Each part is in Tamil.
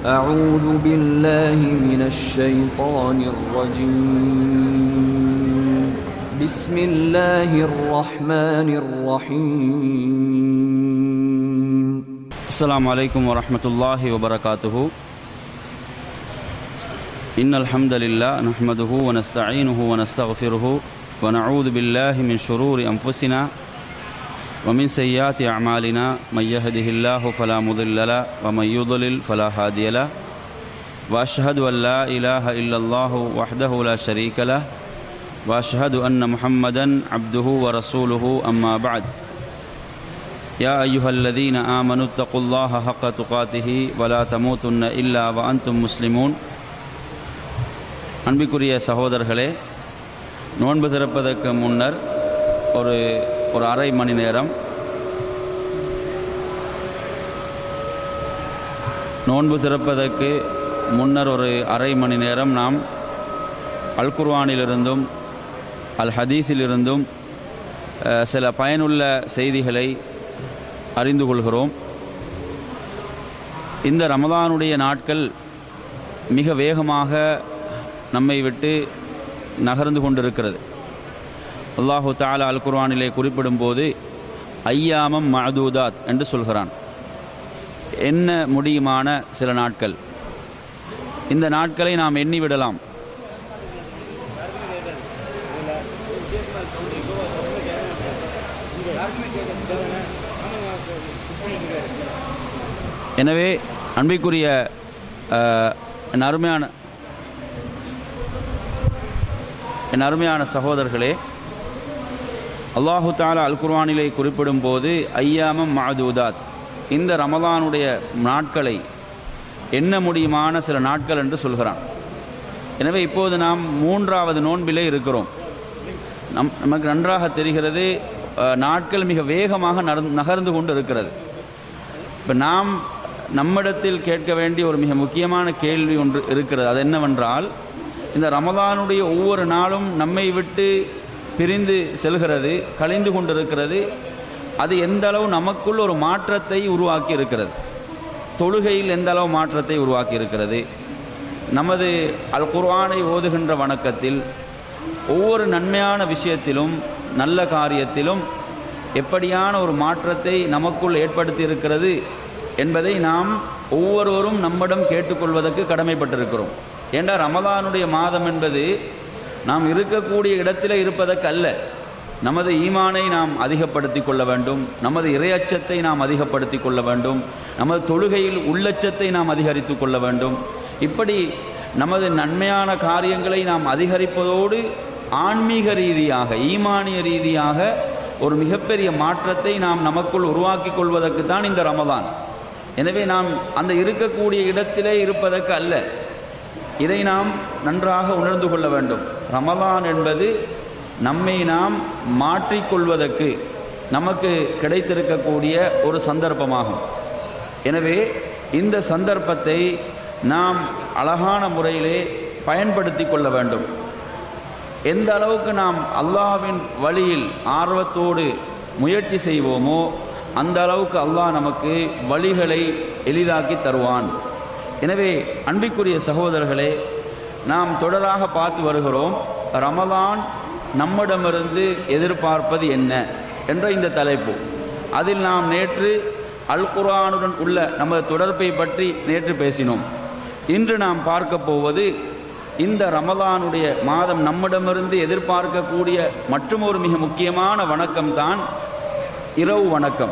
أعوذ بالله من الشيطان الرجيم بسم الله الرحمن الرحيم السلام عليكم ورحمة الله وبركاته إن الحمد لله نحمده ونستعينه ونستغفره ونعوذ بالله من شرور أنفسنا ومن سيئات أعمالنا من يهده الله فلا مضل له ومن يضلل فلا هادي له وأشهد أن لا إله إلا الله وحده لا شريك له وأشهد أن محمدا عبده ورسوله أما بعد يا أيها الذين آمنوا اتقوا الله حق تقاته ولا تموتن إلا وأنتم مسلمون அன்பிற்குரிய சகோதரர்களே நோன்பு திறப்பதற்கு முன்னர் ஒரு ஒரு அரை மணி நேரம் நோன்பு திறப்பதற்கு முன்னர் ஒரு அரை மணி நேரம் நாம் அல் குர்ஆனிலிருந்தும் அல் ஹதீஸிலிருந்தும் அஹ், சில பயனுள்ள செய்திகளை அறிந்து கொள்கிறோம் இந்த ரமதானுடைய நாட்கள் மிக வேகமாக நம்மை விட்டு நகர்ந்து கொண்டிருக்கிறது அல்லாஹு தாலா அல் குர்ஆனிலே குறிப்பிடும்போது ஐயாமம் மஅதூதாத் என்று சொல்கிறான் என்ன முடியுமான சில நாட்கள் இந்த நாட்களை நாம் எண்ணி விடலாம் எனவே அன்பிற்குரிய அஹ், என் அருமையான என் அருமையான சகோதரர்களே அல்லாஹு தாலா அல் குர்ஆனிலே குறிப்பிடும் போது ஐயாமம் மாதூதாத் இந்த ரமலானுடைய நாட்களை எண்ண முடியுமான சில நாட்கள் என்று சொல்கிறான் எனவே இப்போது நாம் மூன்றாவது நோன்பிலே இருக்கிறோம் நம் நமக்கு நன்றாக தெரிகிறது அஹ், நாட்கள் மிக வேகமாக நகர்ந்து- நகர்ந்து கொண்டு இருக்கிறது இப்போ நாம் நம்மிடத்தில் கேட்க வேண்டிய ஒரு மிக முக்கியமான கேள்வி ஒன்று இருக்கிறது அது என்னவென்றால் இந்த ரமதானுடைய ஒவ்வொரு நாளும் நம்மை விட்டு பிரிந்து செல்கிறது கழிந்து கொண்டிருக்கிறது அது எந்த அளவு நமக்குள் ஒரு மாற்றத்தை உருவாக்கி இருக்கிறது தொழுகையில் எந்த அளவு மாற்றத்தை உருவாக்கி இருக்கிறது நமது அல் குர்ஆனை ஓதுகின்ற வணக்கத்தில் ஒவ்வொரு நன்மையான விஷயத்திலும் நல்ல காரியத்திலும் எப்படியான ஒரு மாற்றத்தை நமக்குள் ஏற்படுத்தி இருக்கிறது என்பதை நாம் ஒவ்வொருவரும் நம்மிடம் கேட்டுக்கொள்வதற்கு கடமைப்பட்டிருக்கிறோம் ஏண்டா ரமதானுடைய மாதம் என்பது நாம் இருக்கக்கூடிய இடத்திலே இருப்பதற்கு அல்ல நமது ஈமானை நாம் அதிகப்படுத்தி கொள்ள வேண்டும் நமது இரையச்சத்தை நாம் அதிகப்படுத்தி கொள்ள வேண்டும் நமது தொழுகையில் உள்ளச்சத்தை நாம் அதிகரித்து கொள்ள வேண்டும் இப்படி நமது நன்மையான காரியங்களை நாம் அதிகரிப்பதோடு ஆன்மீக ரீதியாக ஈமானிய ரீதியாக ஒரு மிகப்பெரிய மாற்றத்தை நாம் நமக்குள் உருவாக்கி கொள்வதற்கு தான் இந்த ரமதான் எனவே நாம் அந்த இருக்கக்கூடிய இடத்திலே இருப்பதற்கு அல்ல இதை நாம் நன்றாக உணர்ந்து கொள்ள வேண்டும் ரமலான் என்பது நம்மை நாம் மாற்றிக்கொள்வதற்கு நமக்கு கிடைத்திருக்கக்கூடிய ஒரு சந்தர்ப்பமாகும் எனவே இந்த சந்தர்ப்பத்தை நாம் அழகான முறையிலே பயன்படுத்தி கொள்ள வேண்டும் எந்த அளவுக்கு நாம் அல்லாஹ்வின் வழியில் ஆர்வத்தோடு முயற்சி செய்வோமோ அந்த அளவுக்கு அல்லாஹ் நமக்கு வழிகளை எளிதாக்கி தருவான் எனவே அன்பிற்குரிய சகோதரர்களே நாம் தொடராக பார்த்து வருகிறோம் ரமலான் நம்மிடமிருந்து எதிர்பார்ப்பது என்ன என்ற இந்த தலைப்பு அதில் நாம் நேற்று அல் குர்ஆனுடன் உள்ள நமது தொடர்பை பற்றி நேற்று பேசினோம் இன்று நாம் பார்க்க போவது இந்த ரமலானுடைய மாதம் நம்மிடமிருந்து எதிர்பார்க்கக்கூடிய மற்றும் ஒரு மிக முக்கியமான வணக்கம்தான் இரவு வணக்கம்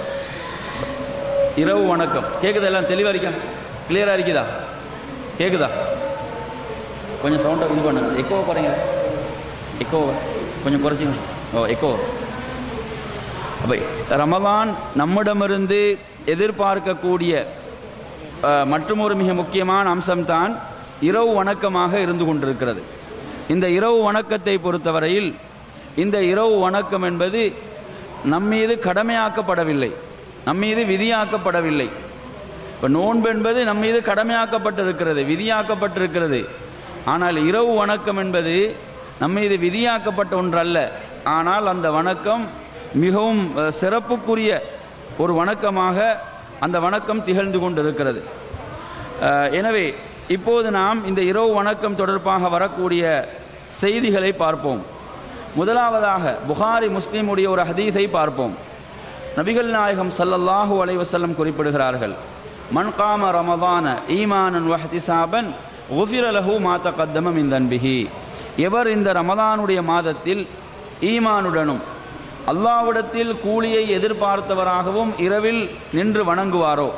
இரவு வணக்கம் கேட்குதா எல்லாம் தெளிவாக இருக்கா கிளியராக இருக்குதா கேட்குதா கொஞ்சம் சவுண்டாக இது பண்ணுங்க எக்கோ குறைங்க எக்கோ கொஞ்சம் குறைச்சிங்க ஓ எக்கோ அப்போ ரமலான் நம்மிடமிருந்து எதிர்பார்க்கக்கூடிய அஹ், மற்றும் ஒரு மிக முக்கியமான அம்சம்தான் இரவு வணக்கமாக இருந்து கொண்டிருக்கிறது இந்த இரவு வணக்கத்தை பொறுத்தவரையில் இந்த இரவு வணக்கம் என்பது நம்மீது கடமையாக்கப்படவில்லை நம்மீது விதியாக்கப்படவில்லை இப்போ நோன்பு என்பது நம்மீது கடமையாக்கப்பட்டிருக்கிறது விதியாக்கப்பட்டிருக்கிறது ஆனால் இரவு வணக்கம் என்பது நம்மீது விதியாக்கப்பட்ட ஒன்றல்ல ஆனால் அந்த வணக்கம் மிகவும் அஹ், சிறப்புக்குரிய ஒரு வணக்கமாக அந்த வணக்கம் திகழ்ந்து கொண்டிருக்கிறது அஹ், எனவே இப்போது நாம் இந்த இரவு வணக்கம் தொடர்பாக வரக்கூடிய செய்திகளை பார்ப்போம் முதலாவதாக புகாரி முஸ்லீமுடைய ஒரு ஹதீஸை பார்ப்போம் நபிகள் நாயகம் ஸல்லல்லாஹு அலைஹி வஸல்லம் குறிப்பிடுகிறார்கள் மன் காம ரமதான ஈமானன் வஹ்திசாபன் உஃபிர லஹு மா தகத்தம மின் தன்பிஹி எவர் இந்த ரமதானுடைய மாதத்தில் ஈமானுடனும் அல்லாவிடத்தில் கூலியை எதிர்பார்த்தவராகவும் இரவில் நின்று வணங்குவாரோ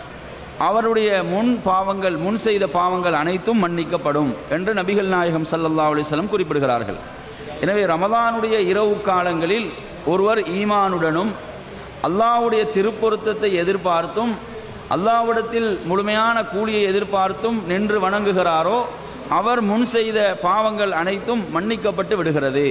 அவருடைய முன் பாவங்கள் முன் செய்த பாவங்கள் அனைத்தும் மன்னிக்கப்படும் என்று நபிகள் நாயகம் ஸல்லல்லாஹு அலைஹி வஸல்லம் குறிப்பிடுகிறார்கள் எனவே ரமதானுடைய இரவு காலங்களில் ஒருவர் ஈமானுடனும் அல்லாஹ்வுடைய திருப்பொருத்தத்தை எதிர்பார்த்தும் அல்லாஹ்விடத்தில் முழுமையான கூலியை எதிர்பார்த்தும் நின்று வணங்குகிறாரோ அவர் முன் செய்த பாவங்கள் அனைத்தும் மன்னிக்கப்பட்டு விடுகிறது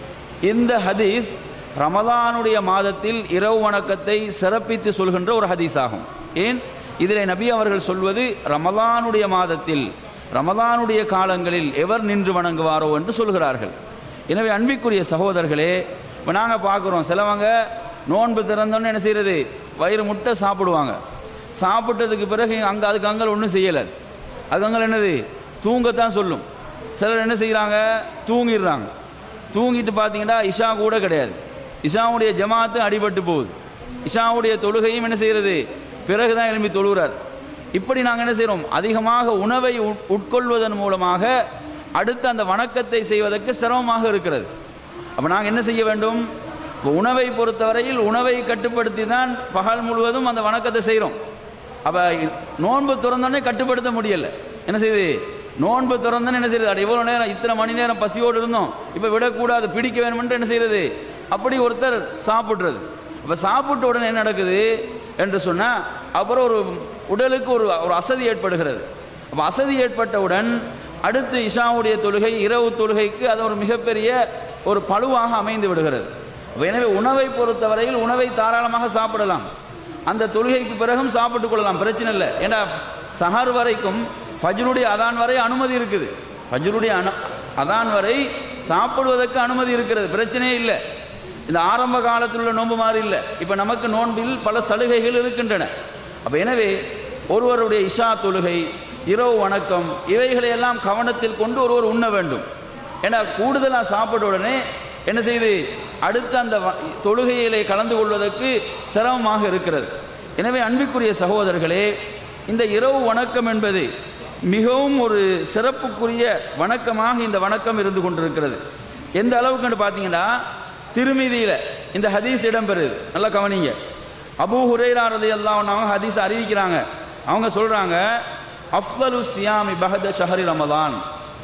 இந்த ஹதீஸ் ரமதானுடைய மாதத்தில் இரவு வணக்கத்தை சிறப்பித்து சொல்கின்ற ஒரு ஹதீஸ் ஆகும் ஏன் இதில் நபி அவர்கள் சொல்வது ரமலானுடைய மாதத்தில் ரமலானுடைய காலங்களில் எவர் நின்று வணங்குவாரோ என்று சொல்கிறார்கள் எனவே அன்பிற்குரிய சகோதரர்களே இப்போ நாங்கள் பார்க்குறோம் சிலவங்க நோன்பு திறந்தோன்னு என்ன செய்யறது வயிறு முட்டை சாப்பிடுவாங்க சாப்பிட்டதுக்கு பிறகு அங்கே அதுக்கு அங்கே ஒன்றும் செய்யலை அதுக்கு அங்கே என்னது தூங்கத்தான் சொல்லும் சிலர் என்ன செய்கிறாங்க தூங்கிடுறாங்க தூங்கிட்டு பார்த்தீங்கன்னா இஷா கூட கிடையாது இஷாவுடைய ஜமாத்து அடிபட்டு போகுது இஷாவுடைய தொழுகையும் என்ன செய்கிறது பிறகு தான் எழும்பி தொழுகிறார் இப்படி நாங்கள் என்ன செய்கிறோம் அதிகமாக உணவை உட்- உட்கொள்வதன் மூலமாக அடுத்து அந்த வணக்கத்தை செய்வதற்கு சிரமமாக இருக்கிறது அப்போ நாங்கள் என்ன செய்ய வேண்டும் இப்போ உணவை பொறுத்தவரையில் உணவை கட்டுப்படுத்தி தான் பகல் முழுவதும் அந்த வணக்கத்தை செய்கிறோம் அப்போ நோன்பு திறந்தோடனே கட்டுப்படுத்த முடியல என்ன செய்யுது நோன்பு திறந்தோன்னே என்ன செய்யுது அட இவ்வளோ நேரம் இத்தனை மணி நேரம் பசியோடு இருந்தோம் இப்போ விடக்கூடாது பிடிக்க வேணுமென்று என்ன செய்யறது அப்படி ஒருத்தர் சாப்பிட்றது அப்போ சாப்பிட்ட உடனே என்ன நடக்குது என்று சொன்னால் அப்புறம் ஒரு உடலுக்கு ஒரு ஒரு அசதி ஏற்படுகிறது அப்போ அசதி ஏற்பட்டவுடன் அடுத்து இஷாவுடைய தொழுகை இரவு தொழுகைக்கு அது ஒரு மிகப்பெரிய ஒரு பழுவாக அமைந்து விடுகிறது அப்ப எனவே உணவை பொறுத்தவரையில் உணவை தாராளமாக சாப்பிடலாம் அந்த தொழுகைக்கு பிறகும் சாப்பிட்டுக் கொள்ளலாம் பிரச்சனை இல்லை ஏன்னா சஹர் வரைக்கும் ஃபஜ்ருடைய அதான் வரை அனுமதி இருக்குது ஃபஜ்ருடைய அனு அதான் வரை சாப்பிடுவதற்கு அனுமதி இருக்கிறது பிரச்சனையே இல்லை இந்த ஆரம்ப காலத்தில் உள்ள நோன்பு மாதிரி இல்லை இப்போ நமக்கு நோன்பில் பல சலுகைகள் இருக்கின்றன அப்போ எனவே ஒருவருடைய இஷா தொழுகை இரவு வணக்கம் இவைகளை எல்லாம் கவனத்தில் கொண்டு ஒருவர் உண்ண வேண்டும் ஏன்னா கூடுதலாக சாப்பிட்ட உடனே என்ன செய்து அடுத்து அந்த வ- தொழுகையிலே கலந்து கொள்வதற்கு சிரமமாக இருக்கிறது எனவே அன்பிற்குரிய சகோதரர்களே இந்த இரவு வணக்கம் என்பது மிகவும் ஒரு சிறப்புக்குரிய வணக்கமாக இந்த வணக்கம் இருந்து கொண்டிருக்கிறது எந்த அளவுக்குன்னு பார்த்தீங்கன்னா திருமீதியில் இந்த ஹதீஸ் இடம்பெறுது நல்லா கவனிங்க அபூ ஹுரைரா ரலியல்லாஹு அன்ஹு அவங்க ஹதீஸ் அறிவிக்கிறாங்க அவங்க சொல்றாங்க அஃதலு சியாமி பஹத ஷஹரி ரமதான்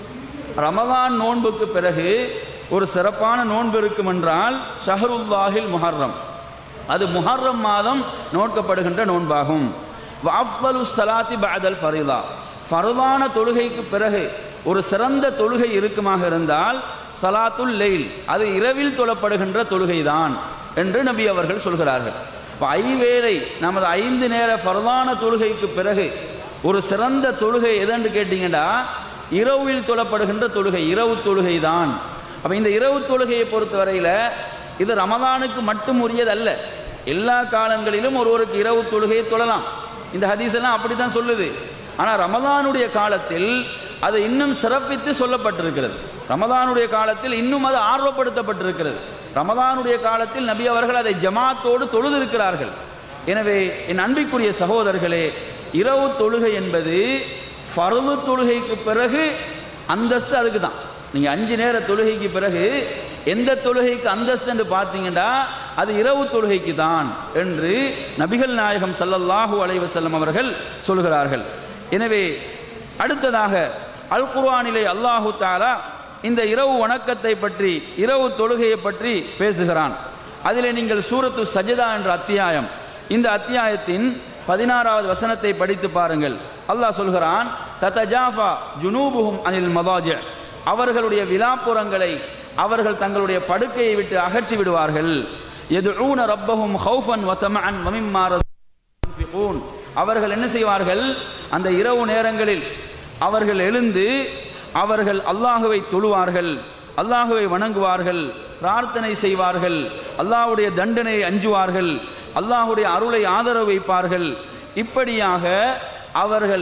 ரமதான் நோன்புக்கு பிறகு ஒரு சிறப்பான நோன்பு இருக்கும் என்றால் ஷஹருல்லாஹில் முஹர்ரம் அது முஹர்ரம் மாதம் நோட்கப்படுகின்ற நோன்பாகும் வாஃபலு சலாத்தி பஅதல் ஃபரிதா ஃபர்தான தொழுகைக்கு பிறகு ஒரு சிறந்த தொழுகை இருக்குமாக இருந்தால் சலாத்துல் லெயில் அது இரவில் தொழப்படுகின்ற தொழுகைதான் என்று நபி அவர்கள் சொல்கிறார்கள் இப்போ ஐவேளை நமது ஐந்து நேர ஃபர்தான தொழுகைக்கு பிறகு ஒரு சிறந்த தொழுகை எதென்று கேட்டீங்கன்னா இரவில் தொழப்படுகின்ற தொழுகை இரவு தொழுகை தான் அப்போ இந்த இரவு தொழுகையை பொறுத்தவரையில் இது ரமதானுக்கு மட்டும் உரியதல்ல எல்லா காலங்களிலும் ஒருவருக்கு இரவு தொழுகையை தொழலாம் இந்த ஹதீஸ் எல்லாம் அப்படி தான் சொல்லுது ஆனால் ரமதானுடைய காலத்தில் அது இன்னும் சிறப்பித்து சொல்லப்பட்டிருக்கிறது ரமதானுடைய காலத்தில் இன்னும் அது ஆர்வப்படுத்தப்பட்டிருக்கிறது ரமதானுடைய காலத்தில் நபி அவர்கள் அதை ஜமாத்தோடு தொழுதிருக்கிறார்கள் எனவே என் அன்பிற்குரிய சகோதரர்களே இரவு தொழுகை என்பது ஃபர்து தொழுகைக்கு பிறகு அந்தஸ்து அதுக்கு தான் நீங்கள் அஞ்சு நேர தொழுகைக்கு பிறகு எந்த தொழுகைக்கு அந்தஸ்து என்று பார்த்தீங்கன்னா அது இரவு தொழுகைக்கு தான் என்று நபிகள் நாயகம் ஸல்லல்லாஹு அலைஹி வஸல்லம் அவர்கள் சொல்கிறார்கள் எனவே அடுத்ததாக அல் குர்ஆனிலே அல்லாஹு தாலா இந்த இரவு வணக்கத்தை பற்றி இரவு தொழுகையை பற்றி பேசுகிறான் அதிலே நீங்கள் சூரத்து சஜதா என்ற அத்தியாயம் இந்த அத்தியாயத்தின் பதினாறாவது வசனத்தை படித்து பாருங்கள் அல்லாஹ் சொல்கிறான் ததஜாஃபா ஜுனூபுஹும் அனில் மதாஜ அவர்களுடைய விலாப்புறங்களை அவர்கள் தங்களுடைய படுக்கையை விட்டு அகற்றி விடுவார்கள் எதுஊன ரப்பஹும் ஹௌஃபன் வதமஅன் வமிம்மா யுன்ஃபிகூன். அவர்கள் என்ன செய்வார்கள் அந்த இரவு நேரங்களில் அவர்கள் எழுந்து அவர்கள் அல்லாஹுவை தொழுவார்கள் அல்லாஹுவை வணங்குவார்கள் பிரார்த்தனை செய்வார்கள் அல்லாஹ்வுடைய தண்டனையை அஞ்சுவார்கள் அல்லாஹ்வுடைய அருளை ஆதரவு வைப்பார்கள் இப்படியாக அவர்கள்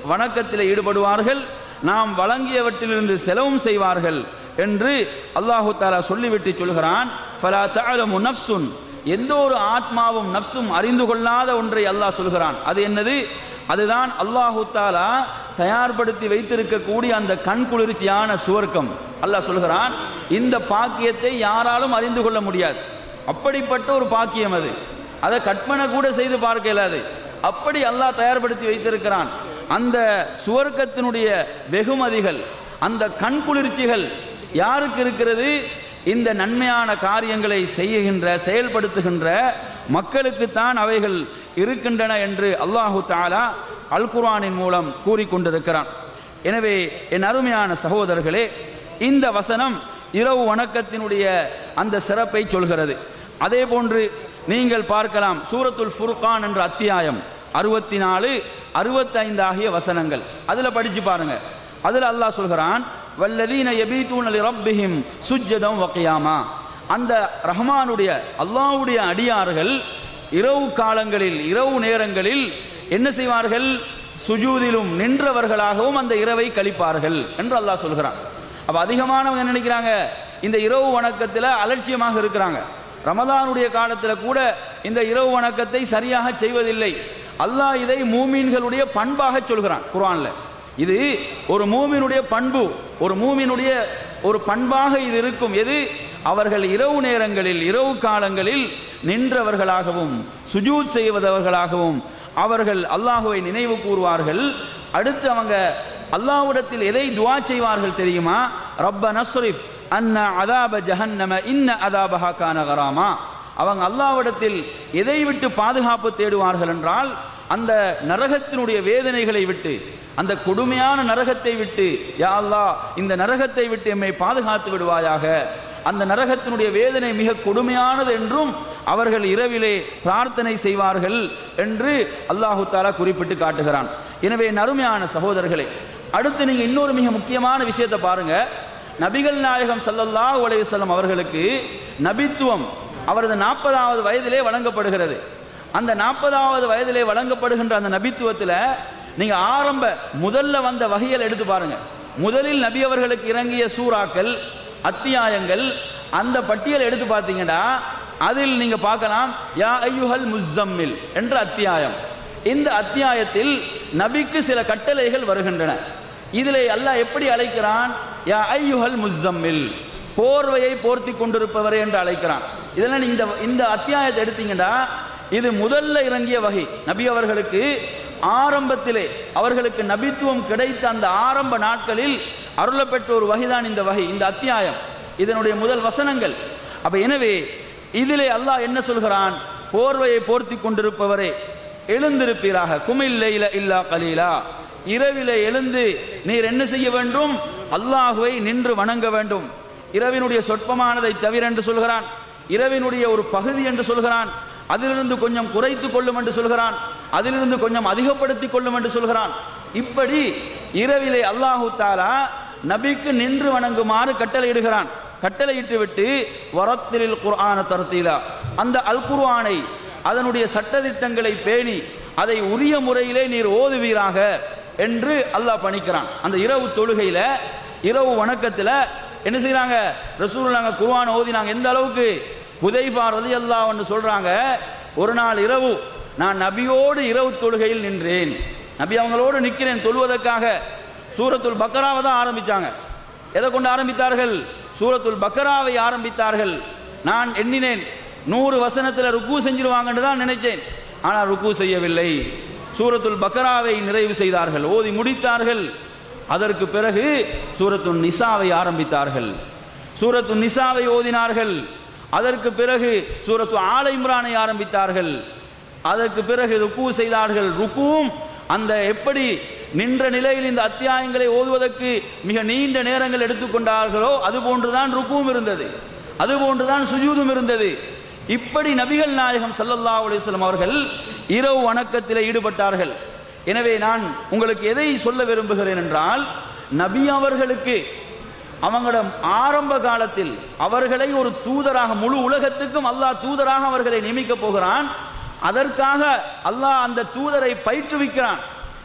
வணக்கத்தில் ஈடுபடுவார்கள் நாம் வழங்கியவற்றிலிருந்து செலவும் செய்வார்கள் என்று அல்லாஹு தாலா சொல்லிவிட்டு சொல்கிறான் ஃபலா தஅலமு நஃப்சுன் எந்த ஒரு ஆத்மாவும் நஃப்சும் அறிந்து கொள்ளாத ஒன்றை அல்லாஹ் சொல்கிறான் அது என்னது அதுதான் அல்லாஹு தாலா தயார்படுத்தி வைத்திருக்கக்கூடிய அந்த கண் குளிர்ச்சியான சுவர்க்கம் அல்லாஹ் சொல்கிறான் இந்த பாக்கியத்தை யாராலும் அறிந்து கொள்ள முடியாது அப்படிப்பட்ட ஒரு பாக்கியம் அது அதை கற்பனை கூட செய்து பார்க்க இயலாது அப்படி அல்லாஹ் தயார்படுத்தி வைத்திருக்கிறான் அந்த சுவர்க்கத்தினுடைய வெகுமதிகள் அந்த கண் குளிர்ச்சிகள் யாருக்கு இருக்கிறது இந்த நன்மையான காரியங்களை செய்யுகின்ற செயல்படுத்துகின்ற மக்களுக்குத்தான் அவைகள் இருக்கின்றன என்று அல்லாஹு தாலா அல் குர்ஆனின் மூலம் கூறிக்கொண்டிருக்கிறான் எனவே என் அருமையான சகோதரர்களே இந்த வசனம் இரவு வணக்கத்தினுடைய அந்த சிறப்பை சொல்கிறது அதே போன்று நீங்கள் பார்க்கலாம் சூரத்துல் ஃபுர்கான் என்ற அத்தியாயம் அறுபத்தி நாலு அறுபத்தைந்து ஆகிய வசனங்கள் அதுல படிச்சு பாருங்க அதுல அல்லாஹ் சொல்கிறான் வல்லதீன யபீதூன லிரப்பிஹிம் சுஜ்ஜதம் வக்கியாமா அந்த ரஹ்மானுடைய அல்லாஹ்வுடைய அடியார்கள் இரவு காலங்களில் இரவு நேரங்களில் என்ன செய்வார்கள் சுஜூதிலும் நின்றவர்களாகவும் அந்த இரவை கழிப்பார்கள் என்று அல்லாஹ் சொல்கிறான் அப்ப அதிகமானவங்க என்ன நினைக்கிறாங்க இந்த இரவு வணக்கத்தில் அலட்சியமாக இருக்கிறாங்க ரமதானுடைய காலத்தில் கூட இந்த இரவு வணக்கத்தை சரியாக செய்வதில்லை அல்லாஹ் இதை மூமீன்களுடைய பண்பாக சொல்கிறான் குர்ஆன்ல இது ஒரு மூமினுடைய பண்பு ஒரு மூமினுடைய ஒரு பண்பாக இது இருக்கும் எது அவர்கள் இரவு நேரங்களில் இரவு காலங்களில் நின்றவர்களாகவும் சுஜூத் செய்வதவர்களாகவும் அவர்கள் அல்லாஹுவை நினைவு கூறுவார்கள் அடுத்து அவங்க அல்லாஹ்விடத்தில் எதை துவா செய்வார்கள் தெரியுமா ரப்ப நஸ்ரிஃப் அன்ன அதாப ஜஹன்னம இன்ன அதாபஹா கான கராமா அவங்க அல்லாஹ்விடத்தில் எதை விட்டு பாதுகாப்பு தேடுவார்கள் என்றால் அந்த நரகத்தினுடைய வேதனைகளை விட்டு அந்த கொடுமையான நரகத்தை விட்டு யா அல்லாஹ் இந்த நரகத்தை விட்டு எம்மை பாதுகாத்து விடுவாயாக அந்த நரகத்தினுடைய வேதனை மிக கொடுமையானது என்றும் அவர்கள் இரவிலே பிரார்த்தனை செய்வார்கள் என்று அல்லாஹு தாலா குறிப்பிட்டு காட்டுகிறான் எனவே நறுமையான சகோதரர்களே அடுத்து நீங்க இன்னொரு மிக முக்கியமான விஷயத்தை பாருங்க நபிகள் நாயகம் ஸல்லல்லாஹு அலைஹி வஸல்லம் அவர்களுக்கு நபித்துவம் அவரது நாற்பதாவது வயதிலே வழங்கப்படுகிறது அந்த நாற்பதாவது வயதிலே வழங்கப்படுகின்ற அந்த நபித்துவத்தில் நீங்க ஆரம்ப முதல்ல வந்த வகையில் எடுத்து பாருங்க முதலில் நபி அவர்களுக்கு இறங்கிய சூறாக்கள் அத்தியாயங்கள் அந்த பட்டியல் எடுத்து பார்த்தீங்கன்னா அதில் நீங்க பார்க்கலாம் யா ஐயுஹல் முஸ்ஸம்மில் என்ற அத்தியாயம் இந்த அத்தியாயத்தில் நபிக்கு சில கட்டளைகள் வருகின்றன இதிலே அல்லாஹ் எப்படி அழைக்கிறான் யா ஐயுஹல் முஸ்ஸம்மில் போர்வையை போர்த்தி கொண்டிருப்பவரே என்று அழைக்கிறான் இதெல்லாம் நீங்க இந்த இந்த அத்தியாயத்தை எடுத்தீங்கன்னா இது முதல்ல இறங்கிய வகை நபி அவர்களுக்கு ஆரம்பத்திலே அவர்களுக்கு நபித்துவம் கிடைத்த அந்த ஆரம்ப நாட்களில் அருளப்பெற்ற ஒரு வகைதான் இந்த வகை இந்த அத்தியாயம் இதனுடைய முதல் வசனங்கள் அப்ப எனவே இதிலே அல்லாஹ் என்ன சொல்கிறான் போர்வையை போர்த்தி கொண்டிருப்பவரே எழுந்திருப்பீராக குமில்லைல இல்லா கலீலா இரவிலே எழுந்து நீர் என்ன செய்ய வேண்டும் அல்லாஹுவை நின்று வணங்க வேண்டும் இரவினுடைய சொற்பமானதை தவிர என்று சொல்கிறான் இரவினுடைய ஒரு பகுதி என்று சொல்கிறான் அதிலிருந்து கொஞ்சம் குறைத்து கொள்ளும் என்று சொல்கிறான் அதிலிருந்து கொஞ்சம் அதிகப்படுத்திக் கொள்ளும் என்று சொல்கிறான் இப்படி இரவிலே அல்லாஹு தாலா நபிக்கு நின்று வணங்குமாறு கட்டளையிடுகிறான் கட்டளையிட்டு விட்டு வரத்திலில் குர்ஆன தரத்தீலா அந்த அல் குர்ஆனை அதனுடைய சட்டதிட்டங்களை பேணி அதை உரிய முறையிலே நீர் ஓதுவீராக என்று அல்லாஹ் பணிக்கிறான் அந்த இரவு தொழுகையில இரவு வணக்கத்துல என்ன செய்றாங்க ரசூல் நாங்க குர்ஆன் ஓதினாங்க எந்த அளவுக்கு ஹுதைஃபா ரலியல்லாஹு அன்ஹு சொல்றாங்க ஒரு நாள் இரவு நான் நபியோடு இரவு தொழுகையில் நின்றேன் நபி அவங்களோடு நிற்கிறேன் தொழுவதற்காக சூரத்துல் பக்கராவை தான் ஆரம்பிச்சாங்க எதை கொண்டு ஆரம்பித்தார்கள் சூரத்துல் பக்கராவை ஆரம்பித்தார்கள் நான் எண்ணினேன் நூறு வசனத்தில் ருக்கு செஞ்சிருவாங்கன்னு தான் நினைச்சேன் ஆனால் ருக்கு செய்யவில்லை சூரத்துல் பக்கராவை நிறைவு செய்தார்கள் ஓதி முடித்தார்கள் அதற்கு பிறகு சூரத்து நிசாவை ஆரம்பித்தார்கள் சூரத்து நிசாவை ஓதினார்கள் அதற்கு பிறகு சூரத்து ஆல இம்ரானை ஆரம்பித்தார்கள் அதற்கு பிறகு ருக்கு செய்தார்கள் ருக்குவும் அந்த எப்படி நின்ற நிலையில் இந்த அத்தியாயங்களை ஓதுவதற்கு மிக நீண்ட நேரங்கள் எடுத்துக்கொண்டார்களோ அது போன்றுதான் ருக்குவும் இருந்தது அது போன்றுதான் சுஜூதும் இருந்தது இப்படி நபிகள் நாயகம் ஸல்லல்லாஹு அலைஹி வஸல்லம் அவர்கள் இரவு வணக்கத்தில் ஈடுபட்டார்கள் எனவே நான் உங்களுக்கு எதை சொல்ல விரும்புகிறேன் என்றால் நபி அவர்களுக்கு அவங்களோட ஆரம்ப காலத்தில் அவர்களை ஒரு தூதராக முழு உலகத்துக்கும் அல்லாஹ் தூதராக அவர்களை நியமிக்க போகிறான் அதற்காக அல்லாஹ் அந்த தூதரை பயிற்றுவிக்கிறான்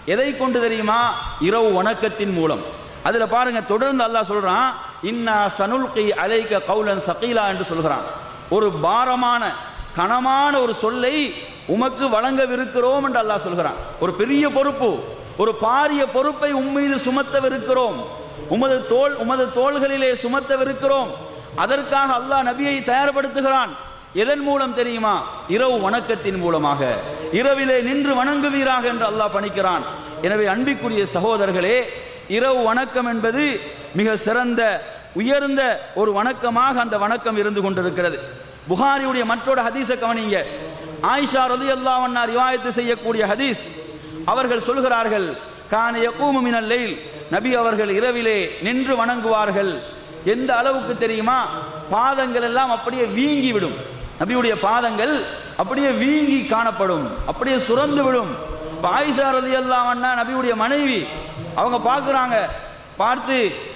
எதை கொண்டு தெரியுமா இரவு வணக்கத்தின் மூலம் அதுல பாருங்க தொடர்ந்து அல்லாஹ் சொல்றான் இன்னா சனுல்கி அலைக்க கௌலன் சகீலா என்று சொல்கிறான் ஒரு பாரமான கனமான ஒரு சொல்லை உமக்கு வழங்கவிருக்கிறோம் என்று அல்லாஹ் சொல்கிறான் ஒரு பெரிய பொறுப்பு ஒரு பாரிய பொறுப்பை உம்மீது சுமத்தவிருக்கிறோம் உமது தோல் உமது தோள்களிலே சுமத்தவிருக்கிறோம் அதற்காக அல்லாஹ் நபியை தயார்படுத்துகிறான் எதன் மூலம் தெரியுமா இரவு வணக்கத்தின் மூலமாக இரவிலே நின்று வணங்குவீராக என்று அல்லாஹ் பணிக்கிறான் எனவே அன்பிற்குரிய சகோதரர்களே இரவு வணக்கம் என்பது மிக சிறந்த உயர்ந்த ஒரு வணக்கமாக அந்த வணக்கம் இருந்து கொண்டிருக்கிறது புகாரியுடைய மற்றொரு ஹதீஸை கவனிங்க ஆயிஷா ரதி அல்லாஹ் ரிவாயத்து செய்யக்கூடிய ஹதீஸ் அவர்கள் சொல்கிறார்கள் கான யகூமு மினல் லைல் நபி அவர்கள் இரவிலே நின்று வணங்குவார்கள் எந்த அளவுக்கு தெரியுமா பாதங்கள் எல்லாம் அப்படியே வீங்கி விடும் நபியுடைய பாதங்கள் அப்படியே வீங்கி காணப்படும் அப்படியே சுரந்து விடும் இப்ப ஆயிஷா ரதி அல்லாஹ் நபியுடைய மனைவி அவங்க பார்க்குறாங்க பார்த்து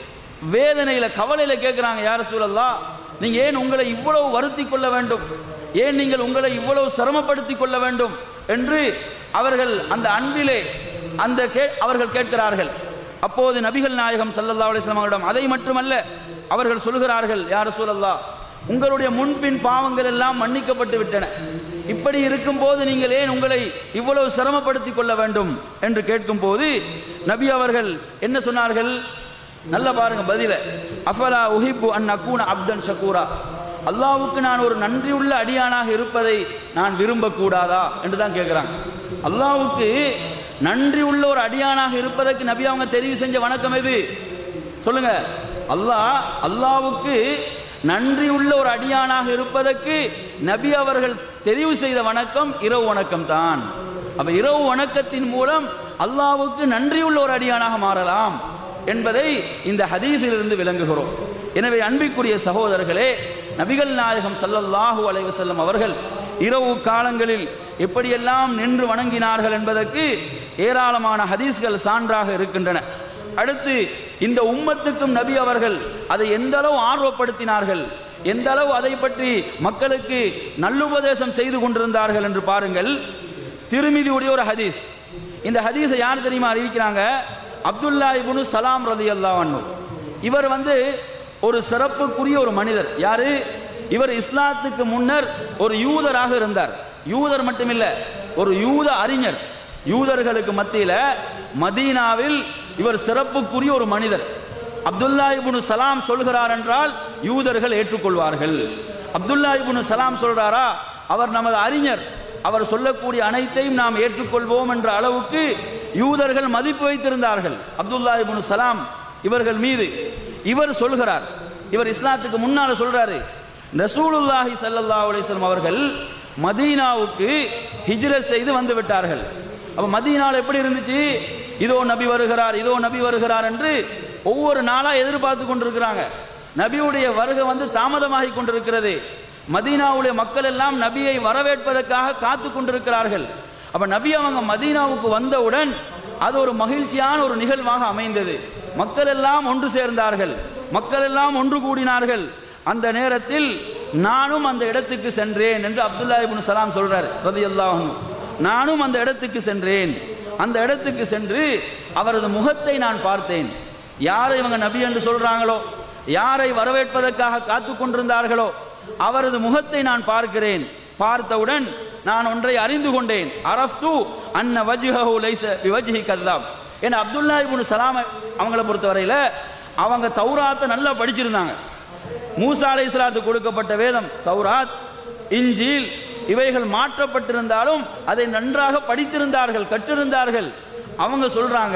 வேதனையில கவலையில கேட்குறாங்க யார் சூழல்லா நீங்க ஏன் உங்களை இவ்வளவு வருத்தி கொள்ள வேண்டும் ஏன் நீங்கள் உங்களை இவ்வளவு சிரமப்படுத்திக் கொள்ள வேண்டும் என்று அவர்கள் அந்த அன்பிலே அந்த கே அவர்கள் கேட்கிறார்கள் அப்போது நபிகள் நாயகம் சல்லல்லா அலிஸ்லாம் அவரிடம் அதை மட்டுமல்ல அவர்கள் சொல்கிறார்கள் யார் சூழல்லா உங்களுடைய முன்பின் பாவங்கள் எல்லாம் மன்னிக்கப்பட்டு விட்டன இப்படி இருக்கும்போது நீங்கள் ஏன் உங்களை இவ்வளவு சிரமப்படுத்திக் கொள்ள வேண்டும் என்று கேட்கும் போது நபி அவர்கள் என்ன சொன்னார்கள் நல்ல பாருங்க பதில அஃபலா உஹிப்பு அன் அக்கூன அப்தன் ஷக்கூரா அல்லாவுக்கு நான் ஒரு நன்றியுள்ள அடியானாக இருப்பதை நான் விரும்பக்கூடாதா என்று தான் கேட்குறாங்க அல்லாவுக்கு நன்றி உள்ள ஒரு அடியானாக இருப்பதற்கு நபி அவங்க தெரிவு செஞ்ச வணக்கம் எது சொல்லுங்க அல்லாஹ் அல்லாவுக்கு நன்றி உள்ள ஒரு அடியானாக இருப்பதற்கு நபி அவர்கள் தெரிவு செய்த வணக்கம் இரவு வணக்கம் தான் அப்ப இரவு வணக்கத்தின் மூலம் அல்லாவுக்கு நன்றியுள்ள ஒரு அடியானாக மாறலாம் என்பதை இந்த ஹதீஸிலிருந்து விளங்குகிறோம் எனவே அன்பிற்குரிய சகோதரர்களே நபிகள் நாயகம் ஸல்லல்லாஹு அலைஹி வஸல்லம் அவர்கள் இரவு காலங்களில் எப்படியெல்லாம் நின்று வணங்கினார்கள் என்பதற்கு ஏராளமான ஹதீஸ்கள் சான்றாக இருக்கின்றன அடுத்து இந்த உம்மத்துக்கும் நபி அவர்கள் அதை எந்த அளவு ஆர்வப்படுத்தினார்கள் எந்த அளவு அதை பற்றி மக்களுக்கு நல்லுபதேசம் செய்து கொண்டிருந்தார்கள் என்று பாருங்கள் திருமிதியுடைய ஒரு ஹதீஸ் இந்த ஹதீஸை யார் தெரியுமா அறிவிக்கிறாங்க அப்துல்லா இப்னு சலாம் ரதி இவர் வந்து ஒரு சிறப்புக்குரிய ஒரு மனிதர் யாரு இவர் இஸ்லாத்துக்கு முன்னர் ஒரு யூதராக இருந்தார் யூதர் மட்டுமில்ல ஒரு யூத அறிஞர் யூதர்களுக்கு மத்தியில மதீனாவில் இவர் சிறப்புக்குரிய ஒரு மனிதர் அப்துல்லா இப்னு சலாம் சொல்கிறார் என்றால் யூதர்கள் ஏற்றுக்கொள்வார்கள் அப்துல்லா இப்னு சலாம் சொல்றாரா அவர் நமது அறிஞர் அவர் சொல்லக்கூடிய அனைத்தையும் நாம் ஏற்றுக்கொள்வோம் என்ற அளவுக்கு யூதர்கள் மதிப்பு வைத்திருந்தார்கள் அப்துல்லா இப்னு சலாம் இவர்கள் மீது இவர் சொல்கிறார் இவர் இஸ்லாத்துக்கு முன்னால சொல்றாரு ரசூலுல்லாஹி ஸல்லல்லாஹு அலைஹி வஸல்லம் அவர்கள் மதீனாவுக்கு ஹிஜ்ரத் செய்து வந்து விட்டார்கள் அப்ப மதீனால எப்படி இருந்துச்சு இதோ நபி வருகிறார் இதோ நபி வருகிறார் என்று ஒவ்வொரு நாளா எதிர்பார்த்து கொண்டிருக்கிறாங்க நபியுடைய வருகை வந்து தாமதமாகி கொண்டிருக்கிறது மதீனாவுடைய மக்கள் எல்லாம் நபியை வரவேற்பதற்காக காத்து கொண்டிருக்கிறார்கள் அப்ப நபி அவங்க மதீனாவுக்கு வந்தவுடன் அது ஒரு மகிழ்ச்சியான ஒரு நிகழ்வாக அமைந்தது மக்கள் எல்லாம் ஒன்று சேர்ந்தார்கள் மக்கள் எல்லாம் ஒன்று கூடினார்கள் அந்த நேரத்தில் நானும் அந்த இடத்துக்கு சென்றேன் என்று அப்துல்லா இப்னு சலாம் சொல்றார் ரலியல்லாஹு அன்ஹு. நானும் அந்த இடத்துக்கு சென்றேன் அந்த இடத்துக்கு சென்று அவரது முகத்தை நான் பார்த்தேன் யாரை இவங்க நபி என்று சொல்றாங்களோ யாரை வரவேற்பதற்காக காத்து கொண்டிருந்தார்களோ அவரது முகத்தை நான் பார்க்கிறேன் பார்த்தவுடன் நான் ஒன்றை அறிந்து கொண்டேன் அரஃப்து அன்ன வஜ்ஹஹு லைஸ பிவஜ்ஹி கذاب ஏன்னா அப்துல்லா இப்னு சலாம் அவங்கள பொறுத்தவரையில அவங்க தௌராத்தை நல்லா படிச்சிருந்தாங்க மூசா அலைஹிஸ்ஸலாத்து கொடுக்கப்பட்ட வேதம் தௌராத் இஞ்சில் இவைகள் மாற்றப்பட்டிருந்தாலும் அதை நன்றாக படித்திருந்தார்கள் கற்றிருந்தார்கள் அவங்க சொல்றாங்க